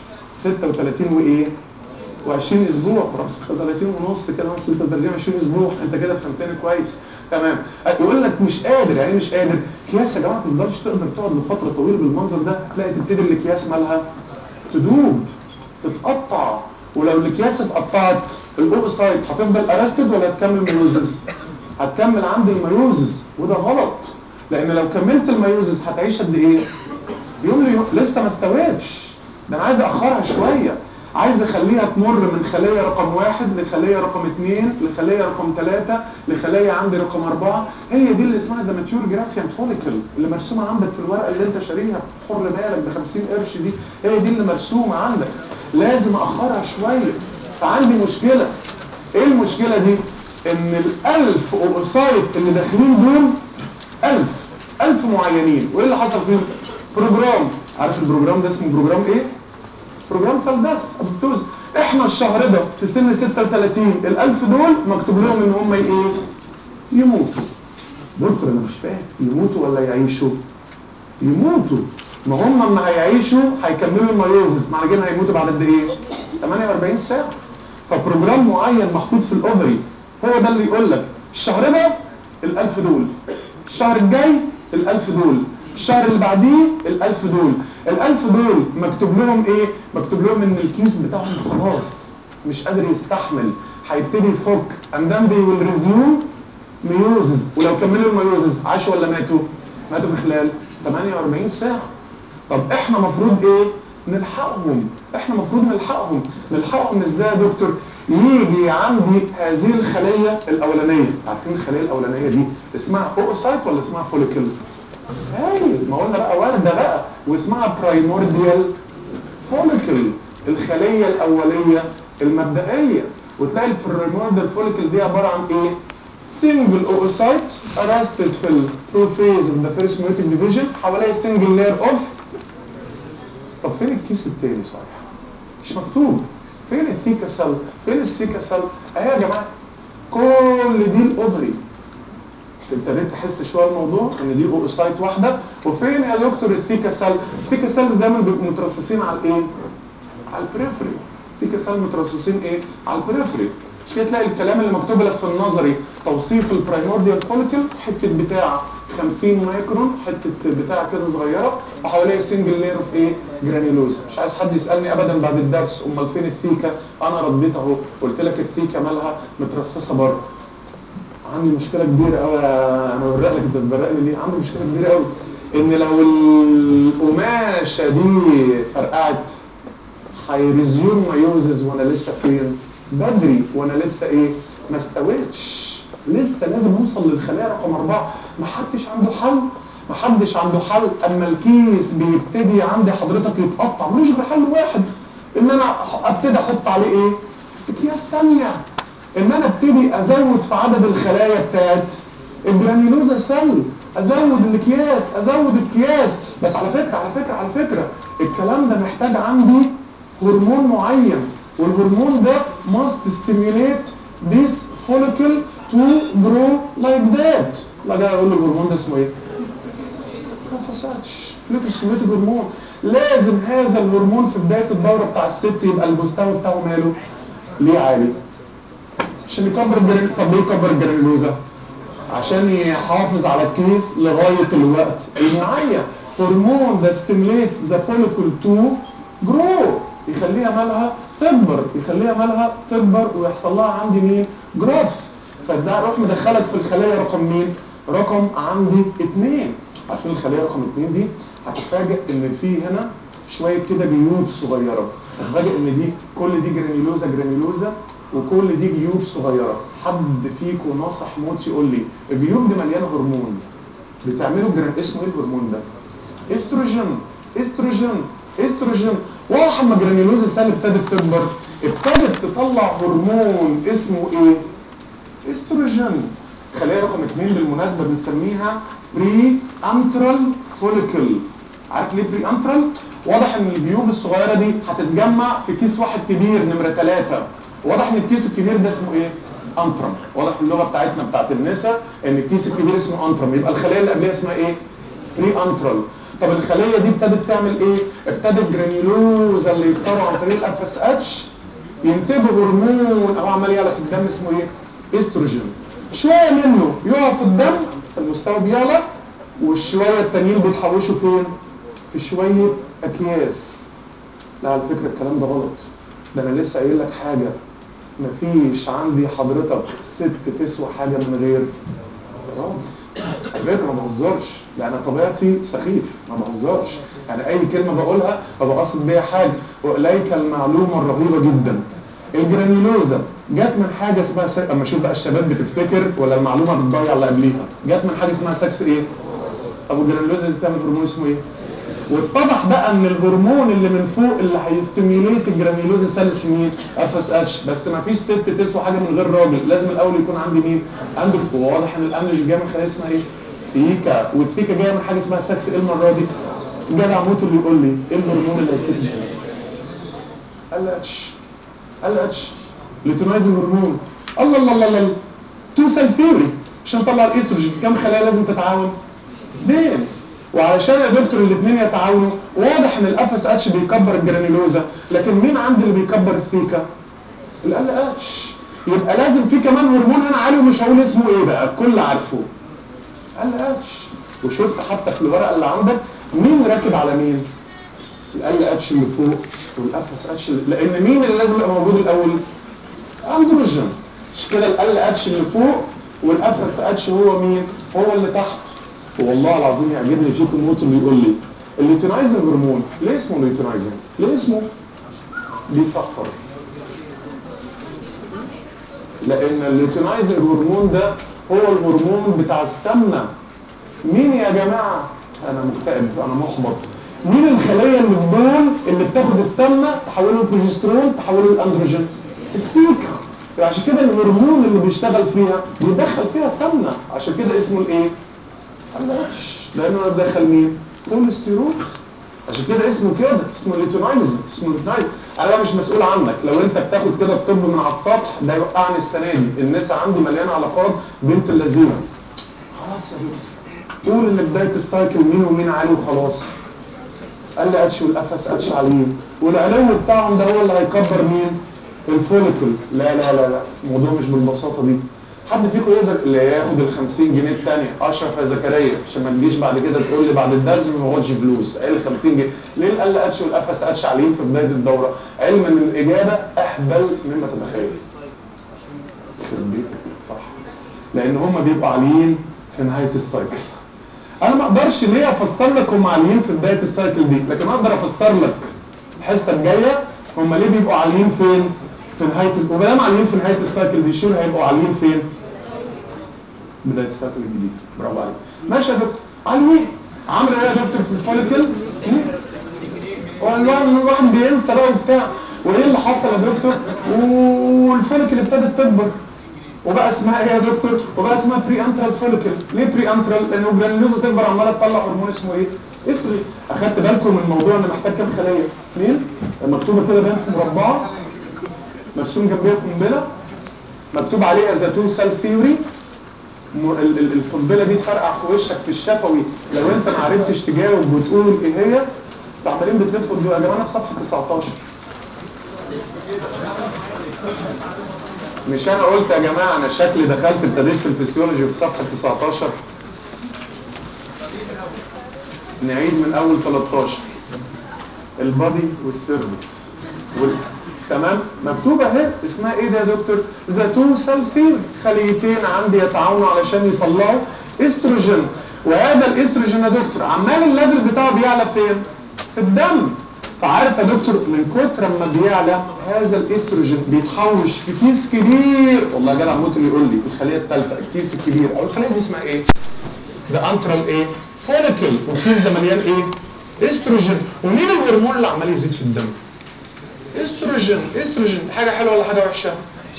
36 وايه و20 اسبوع برافو 36 ونص كده 36 20 اسبوع انت كده فهمتني كويس تمام يقول لك مش قادر يعني مش قادر اكياس يا جماعه ما تقدرش تقدر تقعد لفتره طويله بالمنظر ده هتلاقي تبتدي الاكياس مالها تدوب تتقطع ولو الاكياس اتقطعت الاوبسايت هتفضل ارستد ولا هتكمل ميوزز هتكمل عند الميوزز وده غلط لان لو كملت الميوزز هتعيش قد ايه يوم ليوم لسه ما استوتش ده انا عايز اخرها شويه عايز اخليها تمر من خلية رقم واحد لخلية رقم اثنين لخلية رقم ثلاثة لخلية عندي رقم اربعة هي دي اللي اسمها ذا ماتيور جرافيان فوليكل اللي مرسومة عندك في الورقة اللي انت شاريها حر بالك ب 50 قرش دي هي دي اللي مرسومة عندك لازم اخرها شوية فعندي مشكلة ايه المشكلة دي ان الالف اوسايت اللي داخلين دول الف الف معينين وايه اللي حصل فيهم بروجرام عارف البروجرام ده اسمه بروجرام ايه بروجرام سلداس ابوبتوز احنا الشهر ده في سن 36 الالف دول مكتوب لهم ان هم ايه يموتوا دكتور انا مش فاهم يموتوا ولا يعيشوا يموتوا ما هم اما هيعيشوا هيكملوا الميوزز معنى كده هيموتوا بعد قد ايه 48 ساعه فبروجرام معين محطوط في الاوفري هو ده اللي يقول لك الشهر ده الالف دول الشهر الجاي الالف دول الشهر اللي بعديه الالف دول الالف دول مكتوب لهم ايه مكتوب لهم ان الكيس بتاعهم خلاص مش قادر يستحمل هيبتدي يفك and then they will resume ميوزز ولو كملوا الميوزز عاشوا ولا ماتوا ماتوا في خلال 48 ساعة طب احنا مفروض ايه نلحقهم احنا مفروض نلحقهم نلحقهم ازاي يا دكتور يجي عندي هذه الخلية الاولانية عارفين الخلية الاولانية دي اسمها اوسايت ولا اسمها فوليكل هايل ما قلنا بقى وردة بقى واسمها برايمورديال فوليكل الخلية الأولية المبدئية وتلاقي البرايمورديال فوليكل دي عبارة عن ايه؟ single oocyte arrested في ال prophase of the first meiotic division حواليه single layer of طب فين الكيس التاني صحيح؟ مش مكتوب فين الثيكا سيل؟ فين السيكا سيل؟ اهي يا جماعة كل دي الاوفري ابتديت تحس شويه الموضوع ان دي اوسايت واحده وفين يا دكتور الثيكا سيل الثيكا سيلز دايما بيبقوا مترصصين على الايه على البريفري الثيكا سيل مترصصين ايه على البريفري مش كده تلاقي الكلام اللي مكتوب لك في النظري توصيف البرايمورديال فوليكل حته بتاع 50 مايكرون حته بتاع كده صغيره وحواليها سنجل لير اوف ايه جرانيولوز مش عايز حد يسالني ابدا بعد الدرس امال فين الثيكا انا رديت اهو قلت لك الثيكا مالها مترصصه بره عندي مشكله كبيره قوي انا ببرق لك انت بتبرقني ليه عندي مشكله كبيره قوي ان لو القماشه دي فرقعت هيريزيوم مايوزز وانا لسه فين بدري وانا لسه ايه ما استويتش لسه لازم اوصل للخلايا رقم اربعه ما حدش عنده حل ما حدش عنده حل اما الكيس بيبتدي عندي حضرتك يتقطع ملوش غير حل واحد ان انا ابتدي احط عليه ايه اكياس ثانيه ان انا ابتدي ازود في عدد الخلايا بتاعت الجرانيولوزا سيل ازود الاكياس ازود الكياس بس على فكره على فكره على فكره الكلام ده محتاج عندي هرمون معين والهرمون ده must stimulate this follicle to grow like that لا جاي اقول له الهرمون ده اسمه ايه؟ ما فسدش فلوكسيميتيك هرمون لازم هذا الهرمون في بدايه الدوره بتاع الست يبقى المستوى بتاعه ماله؟ ليه عالي؟ عشان يكبر الجرين طب ليه يكبر الجرانيولوزا عشان يحافظ على الكيس لغاية الوقت المعين هرمون that stimulates the follicle to grow يخليها مالها تكبر يخليها مالها تكبر ويحصل لها عندي مين جروث فده اروح مدخلك في الخلية رقم مين رقم عندي اتنين عشان الخلية رقم اتنين دي هتفاجئ ان في هنا شوية كده جيوب صغيرة هتفاجئ ان دي كل دي جرانيولوزا جرانيولوزا وكل دي جيوب صغيرة حد فيكم ناصح موت يقول لي الجيوب دي مليانة هرمون بتعملوا جرام اسمه ايه الهرمون ده استروجين استروجين استروجين واضح اما جرانيولوز السيل ابتدت تكبر ابتدت تطلع هرمون اسمه ايه استروجين خليه رقم اثنين بالمناسبه بنسميها بري انترال فوليكل عارف ليه بري انترال واضح ان الجيوب الصغيره دي هتتجمع في كيس واحد كبير نمره ثلاثة واضح ان الكيس الكبير ده اسمه ايه انترم واضح في اللغه بتاعتنا بتاعت النساء ان الكيس الكبير اسمه انترم يبقى الخليه اللي قبلها اسمها ايه بري انترال طب الخليه دي ابتدت تعمل ايه ابتدت جرانيولوزا اللي يختاروا عن طريق الاف اس اتش ينتجوا هرمون او عمال يعلى في الدم اسمه ايه استروجين شويه منه يقع في الدم المستوى بيعلى والشويه التانيين بيتحوشوا فين في شويه اكياس لا على فكره الكلام ده غلط ده انا لسه قايل لك حاجه مفيش عندي حضرتك ست تسوى حاجه من غير راجل على فكره ما بهزرش ده انا طبيعتي سخيف ما بهزرش يعني اي كلمه بقولها ببقى قاصد بيها حاجه واليك المعلومه الرهيبه جدا الجرانيولوزا جت من حاجه اسمها سك... اما اشوف بقى الشباب بتفتكر ولا المعلومه بتضيع اللي قبليها جت من حاجه اسمها سكس ايه طب الجرانيولوزا دي بتعمل هرمون اسمه ايه واتضح بقى ان الهرمون اللي من فوق اللي هيستيميوليت الجرانيولوزا سيل اسمه مين اف اس اتش بس ما فيش ست تسوى حاجه من غير راجل لازم الاول يكون عندي مين عنده واضح ان الانرجي جايه من خلال اسمها ايه فيكا والفيكا جايه من حاجه اسمها سكس ايه المره دي جدع موت اللي يقول لي ايه الهرمون اللي هيتكتب ال اتش ال اتش ليتونايزنج هرمون الله الله الله الله تو سيل ثيوري عشان اطلع الاستروجين كام خلايا لازم تتعاون اثنين وعلشان يا دكتور الاثنين يتعاونوا واضح ان الاف اس اتش بيكبر الجرانيولوزا لكن مين عندي اللي بيكبر الثيكا ال اتش يبقى لازم في كمان هرمون هنا عالي ومش هقول اسمه ايه بقى الكل عارفه ال اتش وشفت حتى في الورقه اللي عندك مين راكب على مين ال اتش اللي فوق والاف اس اتش اللي... لان مين اللي لازم يبقى موجود الاول اندروجين مش كده ال اتش اللي فوق والاف اس اتش هو مين هو اللي تحت والله العظيم يعجبني فيكم موت اللي يقول لي الليتينايزنج هرمون ليه اسمه ليتينايزنج ليه اسمه بيصفر لان الليتينايزنج هرمون ده هو الهرمون بتاع السمنه مين يا جماعه انا مكتئب انا محبط مين الخليه اللي في دول اللي بتاخد السمنه تحوله لبروجسترون تحوله لاندروجين الفيكا عشان كده الهرمون اللي بيشتغل فيها بيدخل فيها سمنه عشان كده اسمه الايه علاش لانه انا بدخل مين كوليسترول عشان كده اسمه كده اسمه ليتونايز اسمه ليتونايز انا بقى مش مسؤول عنك لو انت بتاخد كده الطب من على السطح ده يوقعني السنه دي الناس عندي مليانه علاقات بنت اللذينه خلاص يا دكتور قول ان بدايه السايكل مين ومين عالي وخلاص قال لي اتش والقفص اتش عاليين والعلو بتاعهم ده هو اللي هيكبر مين الفوليكل لا لا لا لا الموضوع مش بالبساطه دي حد فيكم يقدر اللي ياخد ال 50 جنيه الثانيه اشرف يا زكريا عشان ما تجيش بعد كده تقول لي بعد الدرس ما هوش فلوس قال 50 جنيه ليه القل اتش والقفص اتش عاليين في بدايه الدوره علما ان الاجابه احبل مما تتخيل يخرب بيتك صح لان هم بيبقوا عاليين في نهايه السايكل انا ما اقدرش ليه افسر لك هم عاليين في بدايه السايكل دي لكن اقدر افسر لك الحصه الجايه هم ليه بيبقوا عاليين فين في نهايه وما دام عاليين في نهايه السايكل دي شور هيبقوا عاليين فين بدايه السايكل الجديد برافو عليك ماشي يا دكتور عاليين عامل ايه يا دكتور في الفوليكل والواحد بينسى بقى وبتاع وايه اللي حصل يا دكتور والفوليكل ابتدت تكبر وبقى اسمها ايه يا دكتور وبقى اسمها بري انترال فوليكل ليه بري انترال لانه الجرانيولوزا تكبر عماله تطلع هرمون اسمه ايه استروجين اخدت بالكم من الموضوع ان محتاج كام خليه اثنين مكتوبه كده بين في مربعه مرسوم جنبيها قنبله مكتوب عليها ذاتو سيل ثيوري القنبله دي تفرقع في وشك في الشفوي لو انت ما عرفتش تجاوب وتقول ايه هي انتوا عمالين بتلفوا يا جماعه في صفحه 19 مش انا قلت يا جماعه انا شكلي دخلت ابتديت في الفسيولوجي في صفحه 19 نعيد من اول 13 البادي والسيرفكس وال... تمام مكتوبه اهي اسمها ايه ده يا دكتور ذاتو سلفين خليتين عندي يتعاونوا علشان يطلعوا استروجين وهذا الاستروجين يا دكتور عمال الليفل بتاعه بيعلى فين في الدم فعارف يا دكتور من كتر ما بيعلى هذا الاستروجين بيتحوش في كيس كبير والله جدع موت اللي يقول لي الخليه الثالثه الكيس الكبير او الخليه دي اسمها ايه ده انترال ايه فوليكل والكيس ده مليان ايه استروجين ومين الهرمون اللي عمال يزيد في الدم استروجين استروجين حاجه حلوه ولا حاجه وحشه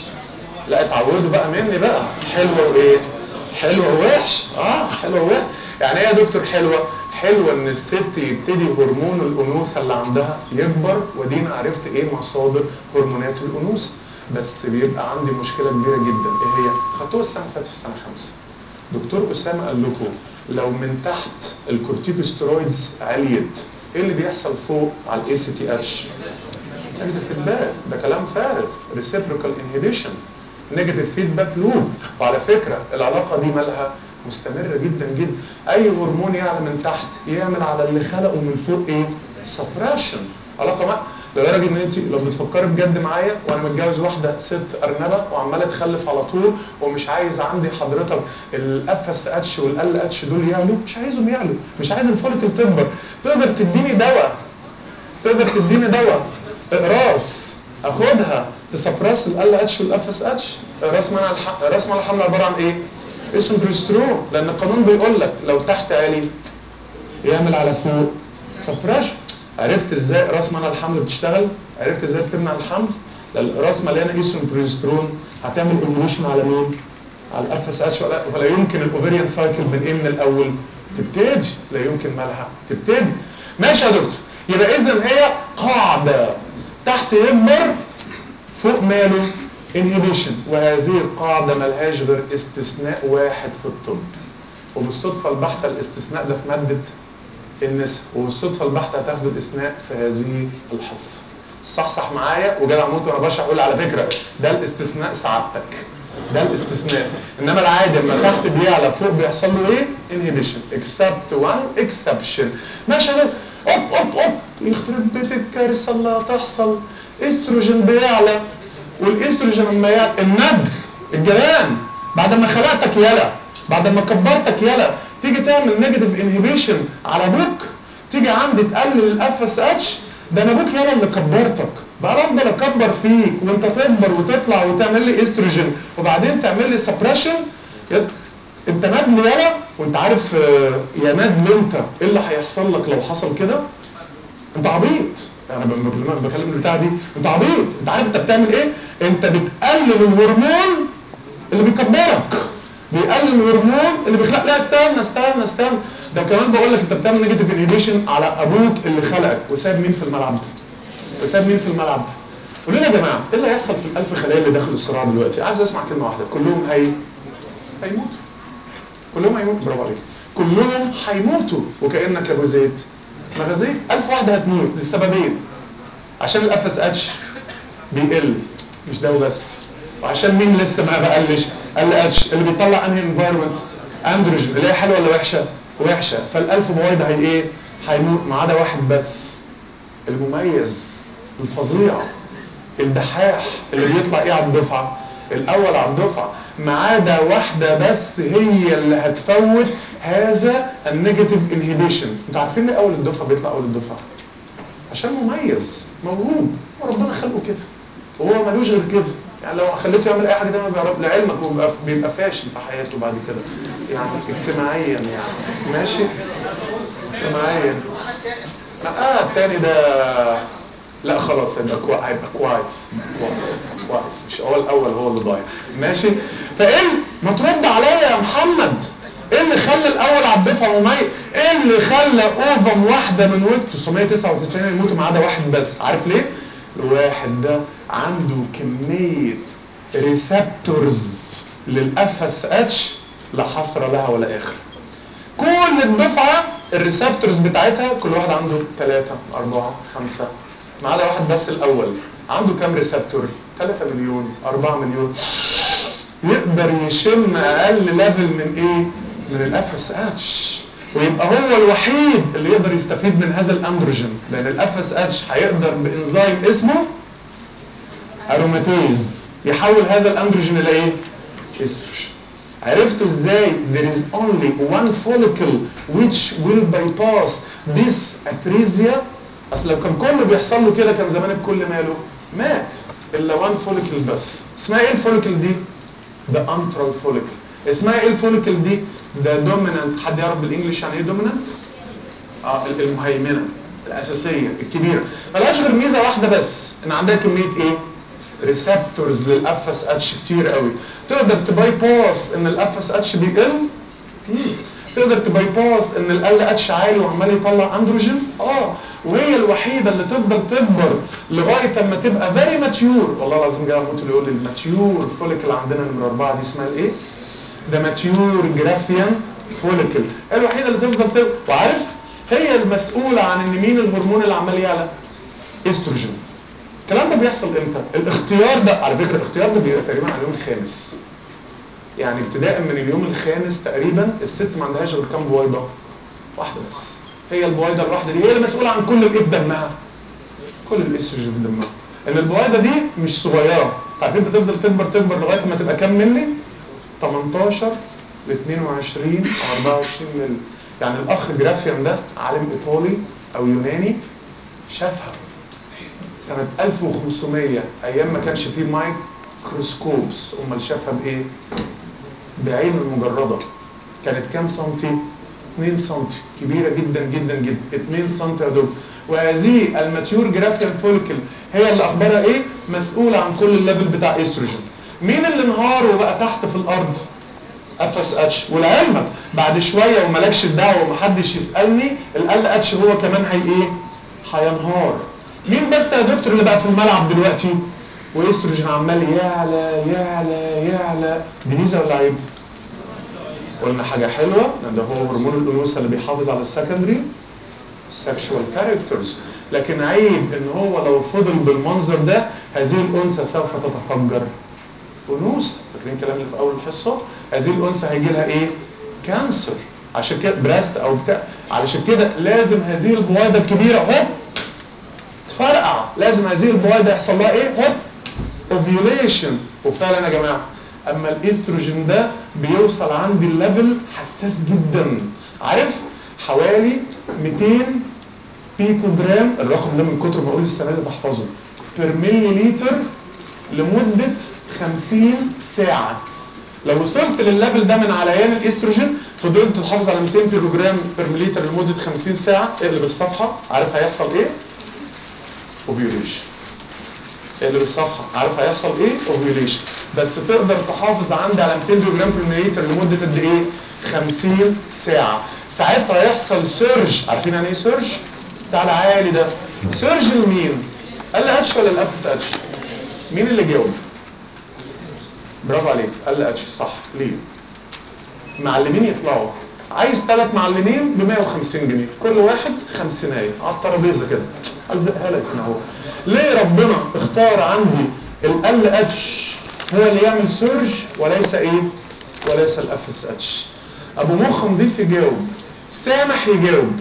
لا اتعودوا بقى مني بقى حلوه وايه حلوه ووحش اه حلوه ووحش يعني ايه يا دكتور حلوه حلوه ان الست يبتدي هرمون الانوثه اللي عندها يكبر ودينا عرفت ايه مصادر هرمونات الانوثه بس بيبقى عندي مشكله كبيره جدا ايه هي خدتوها السنه اللي فاتت في سنه خمسه دكتور اسامه قال لكم لو من تحت الكورتيكوستيرويدز عليت ايه اللي بيحصل فوق على الاي سي تي اتش نيجاتيف فيدباك ده كلام فارغ ريسيبروكال انهبيشن نيجاتيف فيدباك لوب وعلى فكره العلاقه دي مالها مستمره جدا جدا اي هرمون يعلى من تحت يعمل على اللي خلقه من فوق ايه سبريشن علاقه ما لدرجه ان انت لو بتفكري بجد معايا وانا متجوز واحده ست ارنبه وعماله تخلف على طول ومش عايز عندي حضرتك الاف اس اتش والال اتش دول يعلوا مش عايزهم يعلوا مش عايز الفوليكل تكبر تقدر تديني دواء تقدر تديني دواء اقراص اخدها تسبرس ال اتش والاف اس اتش راس منع الح... راس منع الحمل عباره عن ايه؟ اسمه بريسترون لان القانون بيقول لك لو تحت عالي يعمل على فوق سبريشن عرفت ازاي راس منع الحمل بتشتغل؟ عرفت ازاي بتمنع الحمل؟ لان الراس مليانه ايسون بريسترون هتعمل ايفولوشن على مين؟ على الاف اس اتش ولا ولا يمكن الاوفريان سايكل من ايه من الاول؟ تبتدي لا يمكن مالها تبتدي ماشي يا دكتور يبقى اذا هي قاعده تحت يكبر فوق ماله انهبيشن وهذه القاعده ملهاش غير استثناء واحد في الطب وبالصدفه البحته الاستثناء ده في ماده النساء وبالصدفه البحته هتاخدوا الاستثناء في هذه الحصه صحصح معايا وجدع موت وانا بشرح اقول على فكره ده الاستثناء سعادتك ده الاستثناء انما العادي لما تحت بيعلى فوق بيحصل له ايه انهبيشن اكسبت وان اكسبشن ماشي يا اوب اوب اوب يخرب بيت الكارثه اللي هتحصل استروجين بيعلى والاستروجين لما يعلى النجل الجلان بعد ما خلقتك يلا بعد ما كبرتك يلا تيجي تعمل نيجاتيف انهبيشن على ابوك تيجي عندي تقلل الاف اس اتش ده انا ابوك يلا اللي كبرتك بقى افضل اكبر فيك وانت تكبر وتطلع وتعمل لي استروجين وبعدين تعمل لي سبريشن انت ندل يلا وانت عارف يا ندل انت ايه اللي هيحصل لك لو حصل كده انت عبيط انا بكلمك بكلم البتاع دي انت عبيط انت عارف انت بتعمل ايه انت بتقلل الهرمون اللي بيكبرك بيقلل الهرمون اللي بيخلق لا استنى استنى استنى ده كمان بقول لك انت بتعمل نيجاتيف انهبيشن على ابوك اللي خلقك وساب مين في الملعب وساب مين في الملعب قولوا لي يا جماعه ايه اللي هيحصل في الالف خلايا اللي داخل الصراع دلوقتي عايز اسمع كلمه واحده كلهم هي هيموتوا كلهم هيموتوا برافو عليك كلهم هيموتوا وكانك يا ابو زيد ما غزيت ألف واحدة هتموت لسببين عشان الاف اس اتش بيقل مش ده وبس وعشان مين لسه ما بقلش ال اتش اللي بيطلع انهي انفايرمنت اندروجين اللي هي حلوه ولا وحشه وحشه فالالف بويض هي ايه هيموت ما عدا واحد بس المميز الفظيع الدحاح اللي بيطلع ايه على الدفعه الاول على الدفعه ما عدا واحده بس هي اللي هتفوت هذا النيجاتيف انهبيشن انتوا عارفين ليه اول الدفعه بيطلع اول الدفعه عشان مميز موهوب وربنا خلقه كده وهو ملوش غير كده يعني لو خليته يعمل اي حاجه ده ما بيعرف لعلمك هو بيبقى, بيبقى فاشل في حياته بعد كده يعني اجتماعيا يعني ماشي اجتماعيا لا اه التاني ده لا خلاص هيبقى كويس هيبقى كويس كويس كويس مش هو الاول هو اللي ضايع ماشي فايه ما ترد عليا يا محمد ايه اللي خلى الاول على الدفعه مميز ايه اللي خلى اوفم واحده من وسط 999 يموتوا ما عدا واحد بس عارف ليه الواحد ده عنده كميه ريسبتورز للاف اس اتش لا حصر لها ولا اخر كل الدفعه الريسبتورز بتاعتها كل واحد عنده ثلاثة أربعة خمسة ما عدا واحد بس الأول عنده كام ريسبتور؟ 3 مليون 4 مليون يقدر يشم أقل ليفل من إيه؟ من الاف اس اتش ويبقى هو الوحيد اللي يقدر يستفيد من هذا الاندروجين لان الاف اس اتش هيقدر بانزيم اسمه اروماتيز يحول هذا الاندروجين الى ايه؟ استروجين عرفتوا ازاي there is only one follicle which will bypass this atresia اصل لو كان كله بيحصل له كده كان زمان الكل ماله مات الا one follicle بس اسمها ايه الفوليكل دي؟ ده انترال فوليكل اسمها ايه الفوليكل دي ده دومينانت حد يعرف بالانجلش يعني ايه دومينانت اه المهيمنه الاساسيه الكبيره ملهاش غير ميزه واحده بس ان عندها كميه ايه ريسبتورز للاف اس اتش كتير قوي تقدر تباي باس ان الاف اس اتش بيقل مم. تقدر تباي باس ان ال اتش عالي وعمال يطلع اندروجين اه وهي الوحيده اللي تفضل تكبر لغايه اما تبقى فيري ماتيور والله العظيم جاي اموت اللي يقول لي الماتيور فوليكل عندنا نمره اربعه دي اسمها الايه؟ ده ماتيور جرافيان فوليكل هي الوحيده اللي تفضل تكبر وعارف هي المسؤوله عن ان مين الهرمون اللي عمال يعلى؟ استروجين الكلام ده بيحصل امتى؟ الاختيار ده على فكره الاختيار ده بيبقى تقريبا على اليوم الخامس يعني ابتداء من اليوم الخامس تقريبا الست ما عندهاش غير كام بويضه؟ واحده بس هي البويضه الواحده دي هي اللي مسؤوله عن كل الايه في دمها كل الاستروجين في دمها ان البويضه دي مش صغيره عارفين بتفضل تكبر تكبر لغايه ما تبقى كام ملي 18 ل 22 او 24 ملي يعني الاخ جرافيان ده عالم ايطالي او يوناني شافها سنة 1500 ايام ما كانش فيه مايكروسكوبس امال شافها بايه بعين المجردة كانت كام سنتي 2 سنتي كبيرة جدا جدا جدا 2 سنتي يا دكتور وهذه الماتيور جرافيان فوليكل هي اللي اخبارها ايه مسؤولة عن كل الليفل بتاع استروجين مين اللي انهار وبقى تحت في الارض اف اس اتش ولعلمك بعد شويه ومالكش الدعوه ومحدش يسالني ال اتش هو كمان هي ايه هينهار مين بس يا دكتور اللي بقى في الملعب دلوقتي واستروجين عمال يعلى يعلى يعلى دي ميزه ولا عيب قلنا حاجه حلوه لان ده هو هرمون الانوثه اللي بيحافظ على السكندري سكشوال كاركترز لكن عيب ان هو لو فضل بالمنظر ده هذه الانثى سوف تتفجر انوثه فاكرين الكلام اللي في اول الحصه هذه الانثى هيجي لها ايه كانسر عشان كده براست او بتاع علشان كده لازم هذه البويضه الكبيره هوب تفرقع لازم هذه البويضه يحصل لها ايه هوب اوفيوليشن وفعلا يا جماعه اما الاستروجين ده بيوصل عندي الليفل حساس جدا عارف حوالي 200 بيكو جرام الرقم ده من كتر ما اقول السنه دي بحفظه بير ملي لتر لمده 50 ساعه لو وصلت للليفل ده من عليان الاستروجين فضلت تحافظ على 200 بيكو جرام بير ملي لتر لمده 50 ساعه اقلب الصفحه عارف هيحصل ايه؟ اوفيوليشن اقلب الصفحه عارف هيحصل ايه؟ اوفيوليشن بس تقدر تحافظ عندي على 200 بيكو جرام بير ملي لتر لمده قد ايه؟ 50 ساعه ساعتها هيحصل سيرج عارفين يعني ايه سيرج؟ بتاع العالي ده سيرج لمين؟ قال لي اتش ولا الاف اس اتش؟ مين اللي جاوب؟ برافو عليك قال لي اتش صح ليه؟ معلمين يطلعوا عايز ثلاث معلمين ب 150 جنيه كل واحد خمسينايه على الترابيزه كده الزقها لك هنا اهو ليه ربنا اختار عندي ال اتش هو اللي يعمل سيرج وليس ايه؟ وليس الاف اس اتش ابو مخ نضيف يجاوب سامح يجاوب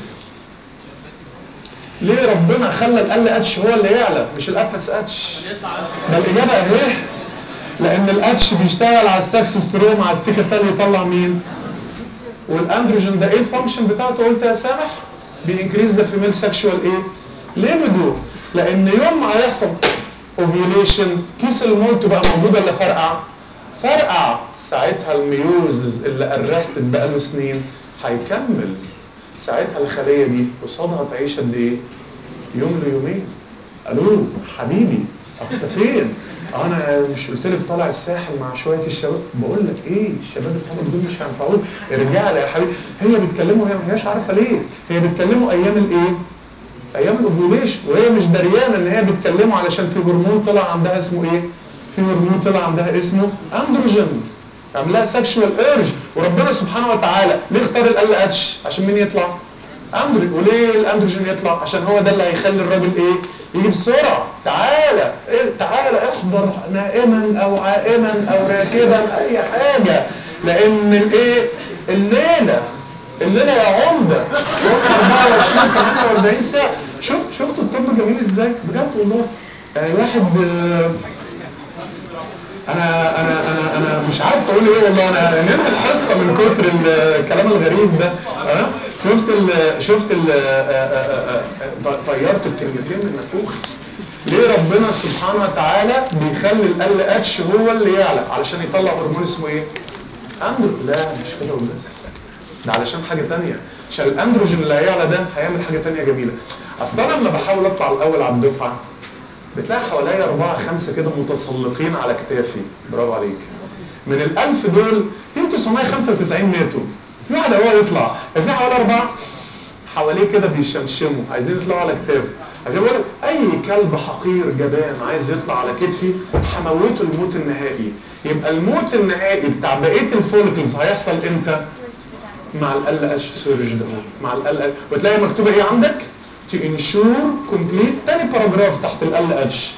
ليه ربنا خلى ال اتش هو اللي يعلى مش الاف اس اتش ده الاجابه اهي لان الاتش بيشتغل على السكسستروم على السيكا سيل يطلع مين والاندروجين ده ايه الفانكشن بتاعته قلت يا سامح بينكريز ذا فيميل سكشوال ايه ليه بدو لان يوم ما هيحصل اوفيوليشن كيس المولت بقى موجود ولا فرقع فرقع ساعتها الميوزز اللي ارستت بقاله سنين هيكمل ساعتها الخليه دي قصادها تعيش قد ايه يوم ليومين الو حبيبي انت فين انا مش قلت لك طالع الساحل مع شويه الشباب بقول لك ايه الشباب اصحابك دول مش هينفعوك ارجع لي يا حبيبي هي بتكلمه هي ما هياش عارفه ليه هي بتكلمه ايام الايه ايام الاوفيوليشن وهي مش دريانه ان هي بتكلمه علشان في هرمون طلع عندها اسمه ايه في هرمون طلع عندها اسمه اندروجين عاملها سكشوال ايرج وربنا سبحانه وتعالى ليه اختار ال اتش عشان مين يطلع اندروجين وليه الاندروجين يطلع عشان هو ده اللي هيخلي الراجل ايه يجي بسرعه تعالى إيه تعالى احضر نائما او عائما او راكبا اي حاجه لان الايه الليله الليله يا عمده يوم 24 48 ساعه شفت شفت الطب جميل ازاي بجد والله يعني واحد آه انا انا انا انا مش عارف اقول ايه والله انا نمت الحصه من كتر الكلام الغريب ده ها شفت ال شفت ال طيرت الكلمتين من نافوخ ليه ربنا سبحانه وتعالى بيخلي ال اتش هو اللي يعلى علشان يطلع هرمون اسمه ايه؟ اندرو لا مش كده وبس ده علشان حاجه تانية عشان الاندروجين اللي هيعلى ده هيعمل حاجه تانية جميله اصل انا لما بحاول اطلع الاول على الدفعه بتلاقي حواليا أربعة خمسة كده متسلقين على كتافي برافو عليك من الألف دول في 995 ماتوا في واحد هو يطلع في حوالي أربعة حواليه كده بيشمشموا عايزين يطلعوا على كتافه عشان بقول أي كلب حقير جبان عايز يطلع على كتفي هموته الموت النهائي يبقى الموت النهائي بتاع بقية الفوليكلز هيحصل امتى؟ مع ال ال اتش سيرج ده مع ال ال وتلاقي مكتوبه ايه عندك؟ to ensure complete تاني باراجراف تحت ال ال اتش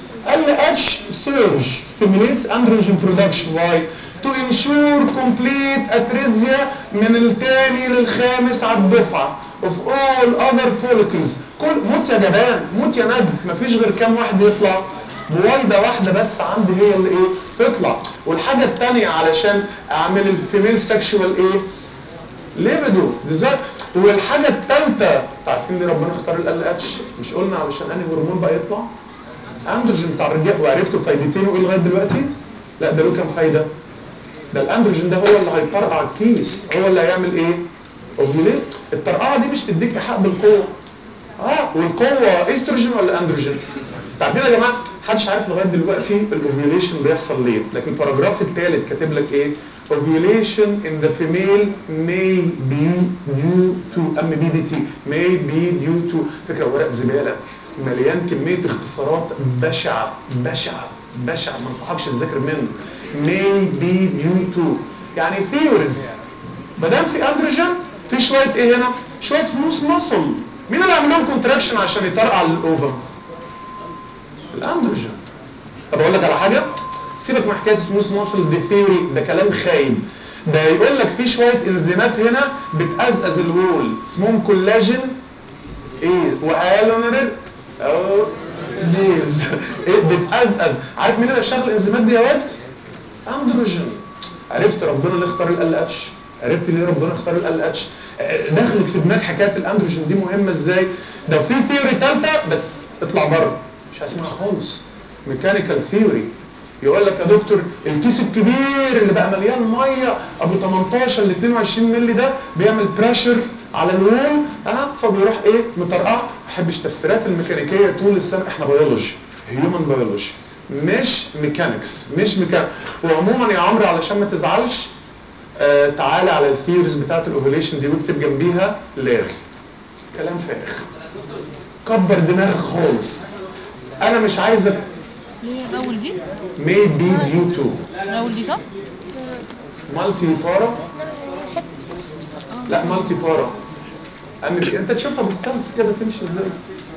LH surge stimulates androgen production why to ensure complete atresia من الثاني للخامس على الدفعة of all other follicles كل موت يا جبان موت يا ندل مفيش غير كام واحد يطلع بويضة واحدة بس عندي هي اللي ايه تطلع والحاجة الثانية علشان اعمل الفيميل سexual ايه ليبيدو ديزاير والحاجة الثالثة عارفين ليه ربنا اختار ال اتش مش قلنا علشان انهي هرمون بقى يطلع اندروجين بتاع الرجال وعرفتوا فايدتين وايه لغايه دلوقتي؟ لا ده له كام فايده؟ ده الاندروجين ده هو اللي هيطرقع الكيس هو اللي هيعمل ايه؟ اوفيوليت الطرقعه دي مش تديك ايحاء بالقوه اه والقوه استروجين ولا اندروجين؟ تعرفين يا جماعه محدش عارف لغايه دلوقتي الاوفيوليشن بيحصل ليه لكن الباراجراف الثالث كاتب لك ايه؟ ovulation in the female may be due to ام بي دي تي may be due to فكره ورق زباله مليان كميه اختصارات بشعه بشعه بشعه ما انصحكش تذاكر منه may be due to يعني theories ما دام في اندروجين في شويه ايه هنا؟ شويه سموث ماسل مين اللي عامل لهم كونتراكشن عشان يطرقع الاوفم؟ الاندروجين طب اقول لك على حاجه سيبك من حكايه سموث ماسل دي ثيوري ده كلام خايب ده يقول لك في شويه انزيمات هنا بتقزقز الوول اسمهم كولاجين ايه وهيالونير او ديز ايه بتقزقز عارف مين اللي اشتغل الانزيمات دي يا واد؟ اندروجين عرفت ربنا ليه اختار ال اتش عرفت ليه ربنا اختار ال اتش دخلت في دماغ حكايه الاندروجين دي مهمه ازاي ده في ثيوري ثالثه بس اطلع بره مش هسمعها خالص ميكانيكال ثيوري يقول لك يا دكتور الكيس الكبير اللي بقى مليان ميه ابو 18 ل 22 مللي ده بيعمل بريشر على الوول ها فبيروح ايه مطرقع ما بحبش تفسيرات الميكانيكيه طول السنه احنا بيولوجي هيومن بيولوجي مش ميكانكس مش ميكانكس وعموما يا عمرو علشان ما تزعلش آه تعالى على الثيوريز بتاعت الاوفيليشن دي واكتب جنبيها لاغي كلام فارغ كبر دماغك خالص انا مش عايزك ليه الاول دي may be due to الاول دي صح مالتي بارا لا مالتي بارا أمريك. انت تشوفها بالسلس كده تمشي ازاي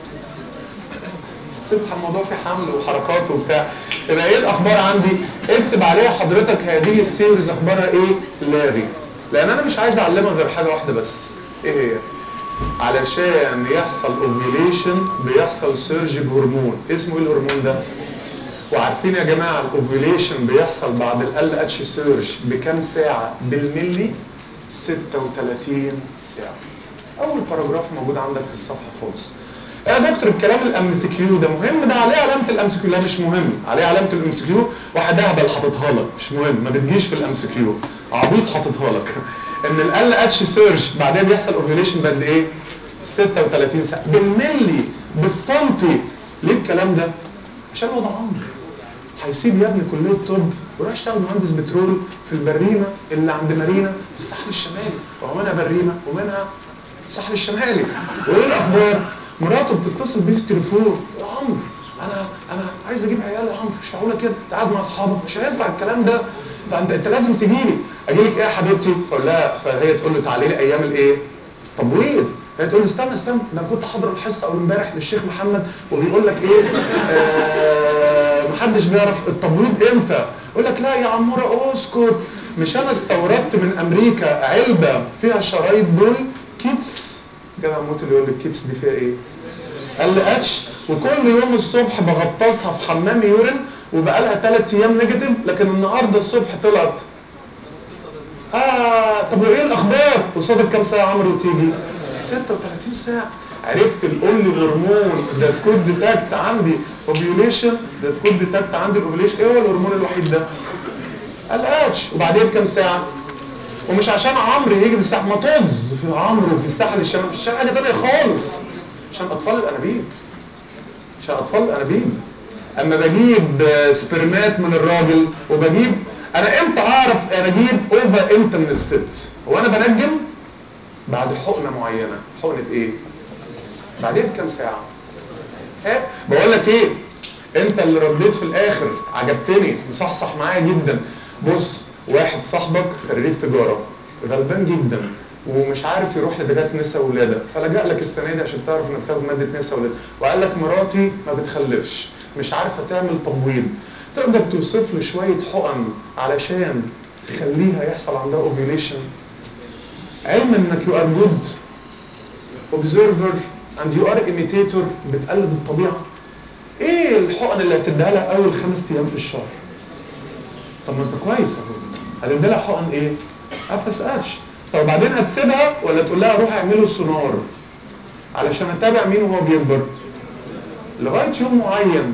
سبح الموضوع في حمل وحركات وبتاع يبقى ايه الاخبار عندي اكتب عليها حضرتك هذه السيريز اخبارها ايه لاغي لان انا مش عايز اعلمك غير حاجه واحده بس ايه هي علشان يحصل اوفيليشن بيحصل سيرج بهرمون اسمه ايه الهرمون ده وعارفين يا جماعه الاوفيليشن بيحصل بعد ال اتش سيرج بكام ساعه بالملي 36 ساعه اول باراجراف موجود عندك في الصفحه خالص يا دكتور الكلام الام سي كيو ده مهم ده عليه علامه الام سي كيو لا مش مهم عليه علامه الام سي كيو واحد اهبل حاططها لك مش مهم ما بتجيش في الام سي كيو عبيط حاططها لك ان ال اتش سيرج بعدين بيحصل اوفيليشن بعد ايه 36 ساعه بالملي بالسنتي ليه الكلام ده عشان وضع امر هيسيب يا ابني كليه الطب ويروح يشتغل مهندس بترول في البريمه اللي عند مارينا في الساحل الشمالي وهو منها بريمه ومنها الساحل الشمالي وايه الاخبار مراته بتتصل بيه في التليفون يا عمرو انا انا عايز اجيب عيال يا عمرو مش معقوله كده انت قاعد مع اصحابك مش هينفع الكلام ده فانت انت لازم تجي لي اجي لك ايه يا حبيبتي فاقول لها فهي تقول له تعالي لي ايام الايه تبويض هي تقول لي استنى استنى ده انا كنت حاضر الحصه اول امبارح للشيخ محمد وبيقول لك ايه آه محدش بيعرف التبويض امتى يقول لك لا يا عموره اسكت مش انا استوردت من امريكا علبه فيها شرايط دول كيتس جدع موت اللي يقول لك كيتس دي فيها ايه قال لي اتش وكل يوم الصبح بغطسها في حمام يورين وبقى لها ثلاث ايام نيجاتيف لكن النهارده الصبح طلعت اه طب وايه الاخبار قصاد كام ساعه عمرو وتيجي 36 ساعه عرفت الاونلي هرمون ده كود ديتكت عندي اوفيوليشن ده كود ديتكت عندي الاوفيوليشن ايه هو الهرمون الوحيد ده ال اتش وبعدين بكام ساعه ومش عشان عمرو يجي بالساحل ما طز في عمرو وفي الساحل الشمالي مش عشان حاجه ثانيه خالص عشان اطفال الانابيب عشان اطفال الانابيب اما بجيب آه، سبرمات من الراجل وبجيب انا امتى اعرف انا اجيب اوفر امتى من الست هو انا بنجم بعد حقنه معينه حقنه ايه بعدين بكام ساعه ها بقول لك ايه انت اللي رديت في الاخر عجبتني مصحصح معايا جدا بص واحد صاحبك خريج تجاره غلبان جدا ومش عارف يروح لدكاتره نساء ولاده فلجأ لك السنه دي عشان تعرف انك تاخد ماده نساء ولاده وقال لك مراتي ما بتخلفش مش عارفه تعمل تبويض تقدر توصف له شويه حقن علشان تخليها يحصل عندها اوفيوليشن علما انك يو ار جود observer and you are imitator بتقلد الطبيعه ايه الحقن اللي هتديها لها اول خمس ايام في الشهر طب ما انت كويس اهو هتدي لها حقن ايه اف اس اتش طب بعدين هتسيبها ولا تقول لها روح اعملوا سونار علشان اتابع مين وهو بيكبر لغايه يوم معين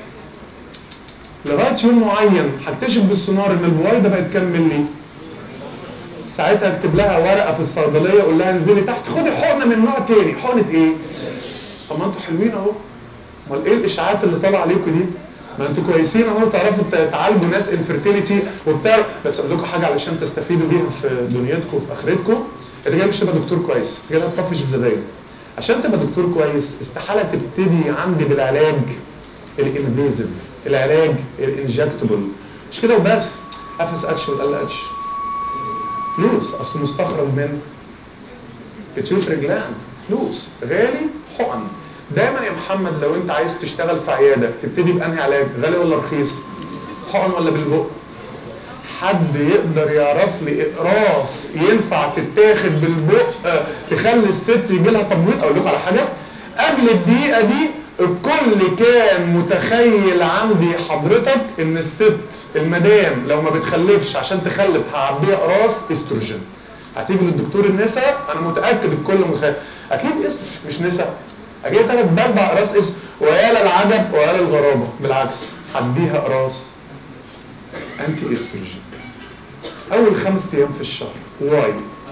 لغايه يوم معين هكتشف بالسونار ان البويضه بقت كام ملي ساعتها اكتب لها ورقه في الصيدليه اقول لها انزلي تحت خدي حقنه من نوع تاني حقنه ايه طب ما انتوا حلوين اهو امال ايه الاشاعات اللي طالعه عليكم دي ما انتوا كويسين اهو تعرفوا ت- تعالجوا ناس انفيرتيليتي وبتاع بس اقول لكم حاجه علشان تستفيدوا بيها في دنيتكم وفي اخرتكم انت جاي مش تبقى دكتور كويس انت جاي تطفش الزباين عشان تبقى دكتور كويس استحاله تبتدي عندي بالعلاج الانفيزيف العلاج الانجكتبل مش كده وبس اف اس اتش والال اتش فلوس اصل مستخرج من بيتيوتري جلاند فلوس غالي حقن دايما يا محمد لو انت عايز تشتغل في عياده تبتدي بانهي علاج غالي ولا رخيص حقن ولا بالبق حد يقدر يعرف لي اقراص ينفع تتاخد بالبق آه، تخلي الست يجي لها تبويض اقول لكم على حاجه قبل الدقيقه دي الكل كان متخيل عندي حضرتك ان الست المدام لو ما بتخلفش عشان تخلف هعبيها اقراص استروجين هتيجي للدكتور النساء انا متاكد الكل متخيل اكيد استروجين مش نساء اكيد تاخد بربع اقراص اس ويا للعجب ويا للغرابه بالعكس هديها اقراص انتي استروجين اول خمس ايام في الشهر واي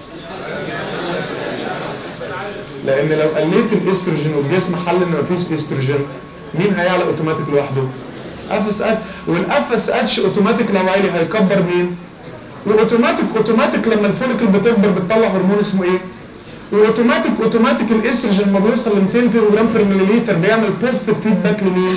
لان لو قليت الاستروجين والجسم حل ان مفيش استروجين مين هيعلى اوتوماتيك لوحده اف اس اتش والاف اس اتش اوتوماتيك لو عالي هيكبر مين واوتوماتيك اوتوماتيك لما الفوليكل بتكبر بتطلع هرمون اسمه ايه واوتوماتيك اوتوماتيك الاستروجين لما بيوصل ل 200 كيلو جرام بير مليليتر بيعمل بوزيتيف فيدباك لمين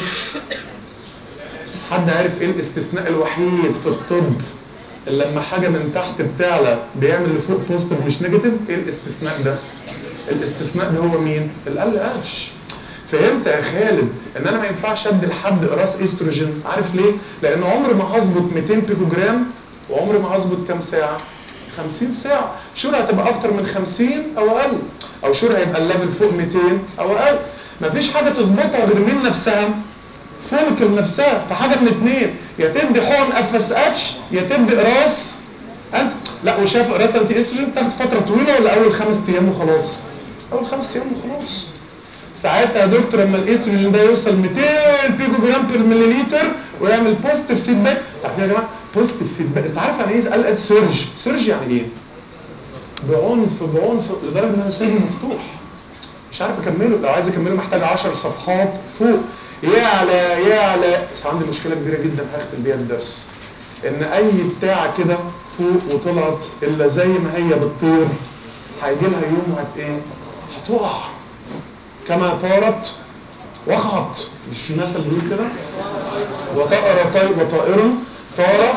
حد عارف ايه الاستثناء الوحيد في الطب اللي لما حاجه من تحت بتعلى بيعمل لفوق بوزيتيف مش نيجاتيف ايه الاستثناء ده الاستثناء ده هو مين ال اتش فهمت يا خالد ان انا ما ينفعش ادي لحد اقراص استروجين عارف ليه لان عمري ما هظبط 200 بيكو جرام وعمري ما هظبط كام ساعه 50 ساعه شور هتبقى اكتر من 50 او اقل او شور هيبقى الليفل فوق 200 او اقل مفيش حاجه تظبطها غير من نفسها فولكل نفسها فحاجه من اتنين يا تدي حقن اف اس اتش يا تدي قراص انت لا وشاف قراص انتي استروجين تاخد فتره طويله ولا اول خمس ايام وخلاص اول خمس ايام وخلاص ساعتها يا دكتور لما الاستروجين ده يوصل 200 بيكو جرام بير مليليتر ويعمل بوزيتيف فيدباك عارفين يا جماعه بوزيتيف فيدباك انت عارف يعني ايه قال سيرج سيرج يعني ايه بعنف بعنف لدرجه ان انا سايبه مفتوح مش عارف اكمله لو عايز اكمله محتاج 10 صفحات فوق يعلى يعلى بس عندي مشكله كبيره جدا هختم بيها الدرس ان اي بتاعه كده فوق وطلعت الا زي ما هي بتطير هيجي لها يوم وهت ايه هتقع كما طارت وقعت مش المثل بيقول كده وطائر طير وطائر طار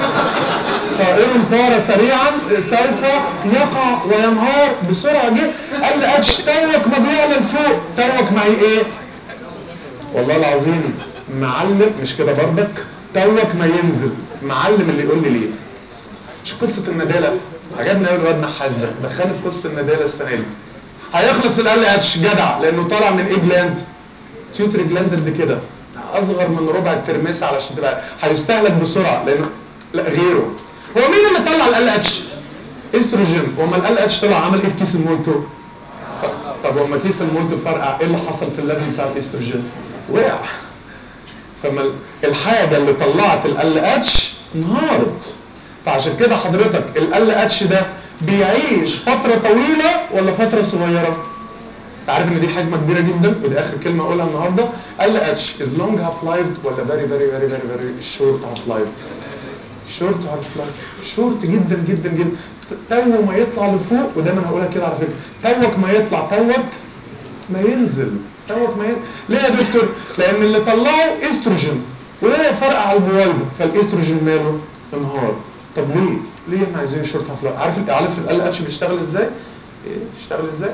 طائر طار سريعا سوف يقع وينهار بسرعه جدا قال لي اتش توك ما بيعلى لفوق توك معي ايه والله العظيم معلم مش كده برضك توك ما ينزل معلم اللي يقول لي ليه مش قصه النداله عجبني قوي الواد نحاس ده دخلني في قصه النداله السنه دي هيخلص القل اتش جدع لانه طالع من ايه جلاند تيوتري جلاند قد كده اصغر من ربع الترميس علشان تبقى هيستهلك بسرعه لانه لا غيره هو مين اللي طلع القل اتش استروجين وما القل اتش طلع عمل ايه في كيس المولتو ف- طب وما كيس المولتو فرقع ايه اللي حصل في الليفل بتاع الاستروجين وقع فما ال- الحاجه اللي طلعت ال اتش انهارت فعشان كده حضرتك ال اتش ده بيعيش فتره طويله ولا فتره صغيره انت عارف ان دي حجمه كبيره جدا ودي اخر كلمه اقولها النهارده ال اتش از لونج هاف لايفد ولا فيري فيري فيري فيري فيري شورت هاف لايفد شورت هاف لايف شورت جدا جدا جدا تو ما يطلع لفوق ودايما هقولها كده على فكره توك ما يطلع توك ما ينزل توك ما ينزل ليه يا دكتور لان اللي طلعه استروجين وده فرق على البويضه فالاستروجين ماله انهار طب ليه ليه احنا عايزين شورت هاف لايف عارف عارف ال اتش بيشتغل ازاي ايه بيشتغل ازاي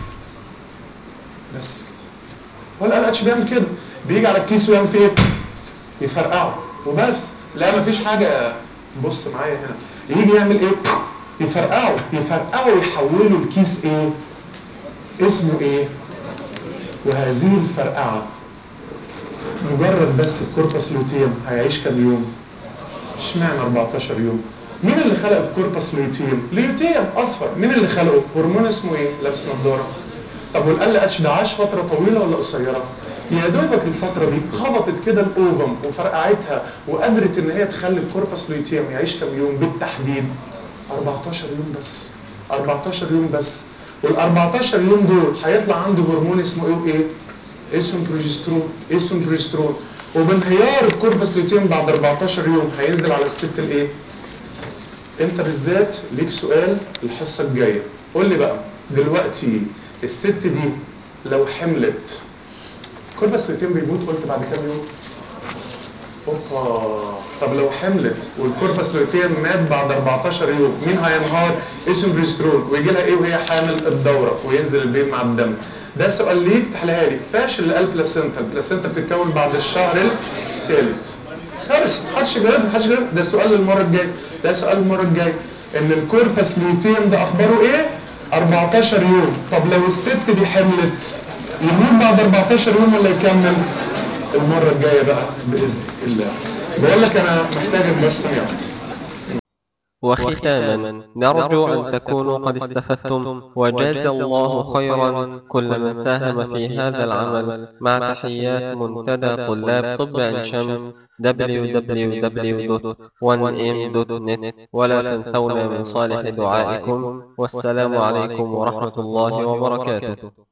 بس هو ال اتش بيعمل كده بيجي على الكيس ويعمل فيه ايه يفرقعه وبس لا مفيش حاجه بص معايا هنا يجي يعمل ايه يفرقعه يفرقعه يحوله الكيس ايه اسمه ايه وهذه الفرقعه مجرد بس الكوربس لوتيوم هيعيش كام يوم اشمعنى 14 يوم مين اللي خلق الكوربس لوتيوم لوتيوم اصفر مين اللي خلقه هرمون اسمه ايه لابس نظاره طب والال اتش ده عاش فتره طويله ولا قصيره يا دوبك الفتره دي خبطت كده الاوفم وفرقعتها وقدرت ان هي تخلي الكوربس لوتيوم يعيش كام يوم بالتحديد 14 يوم بس 14 يوم بس وال 14 يوم دول هيطلع عنده هرمون اسمه ايه وايه؟ اسمه بروجسترون اسمه بروجسترون وبانهيار الكوربس لوتيوم بعد 14 يوم هينزل على الست الايه؟ انت بالذات ليك سؤال الحصه الجايه قول لي بقى دلوقتي الست دي لو حملت كوربس لوتيوم بيموت قلت بعد كام يوم؟ اوبا طب لو حملت والكوربس لوتيوم مات بعد 14 يوم مين هينهار؟ اسم بريسترون ويجي لها ايه وهي حامل الدوره وينزل البيض مع الدم ده سؤال ليك تحلها لي فاشل اللي قال بلاسينتا البلاسينتا بتتكون بعد الشهر الثالث كارثه محدش يجاوب محدش يجاوب ده سؤال للمره الجايه ده سؤال المره الجايه ان الكوربس لوتيوم ده اخباره ايه 14 يوم طب لو الست دي حملت يموت بعد 14 يوم ولا يكمل المره الجايه بقى باذن الله بقول لك انا محتاجك بس ثانيه واحده وختاما نرجو أن تكونوا قد استفدتم وجاز الله خيرا كل من ساهم في هذا العمل مع تحيات منتدى طلاب طب عين شمس www.1m.net ولا تنسونا من صالح دعائكم والسلام عليكم ورحمة الله وبركاته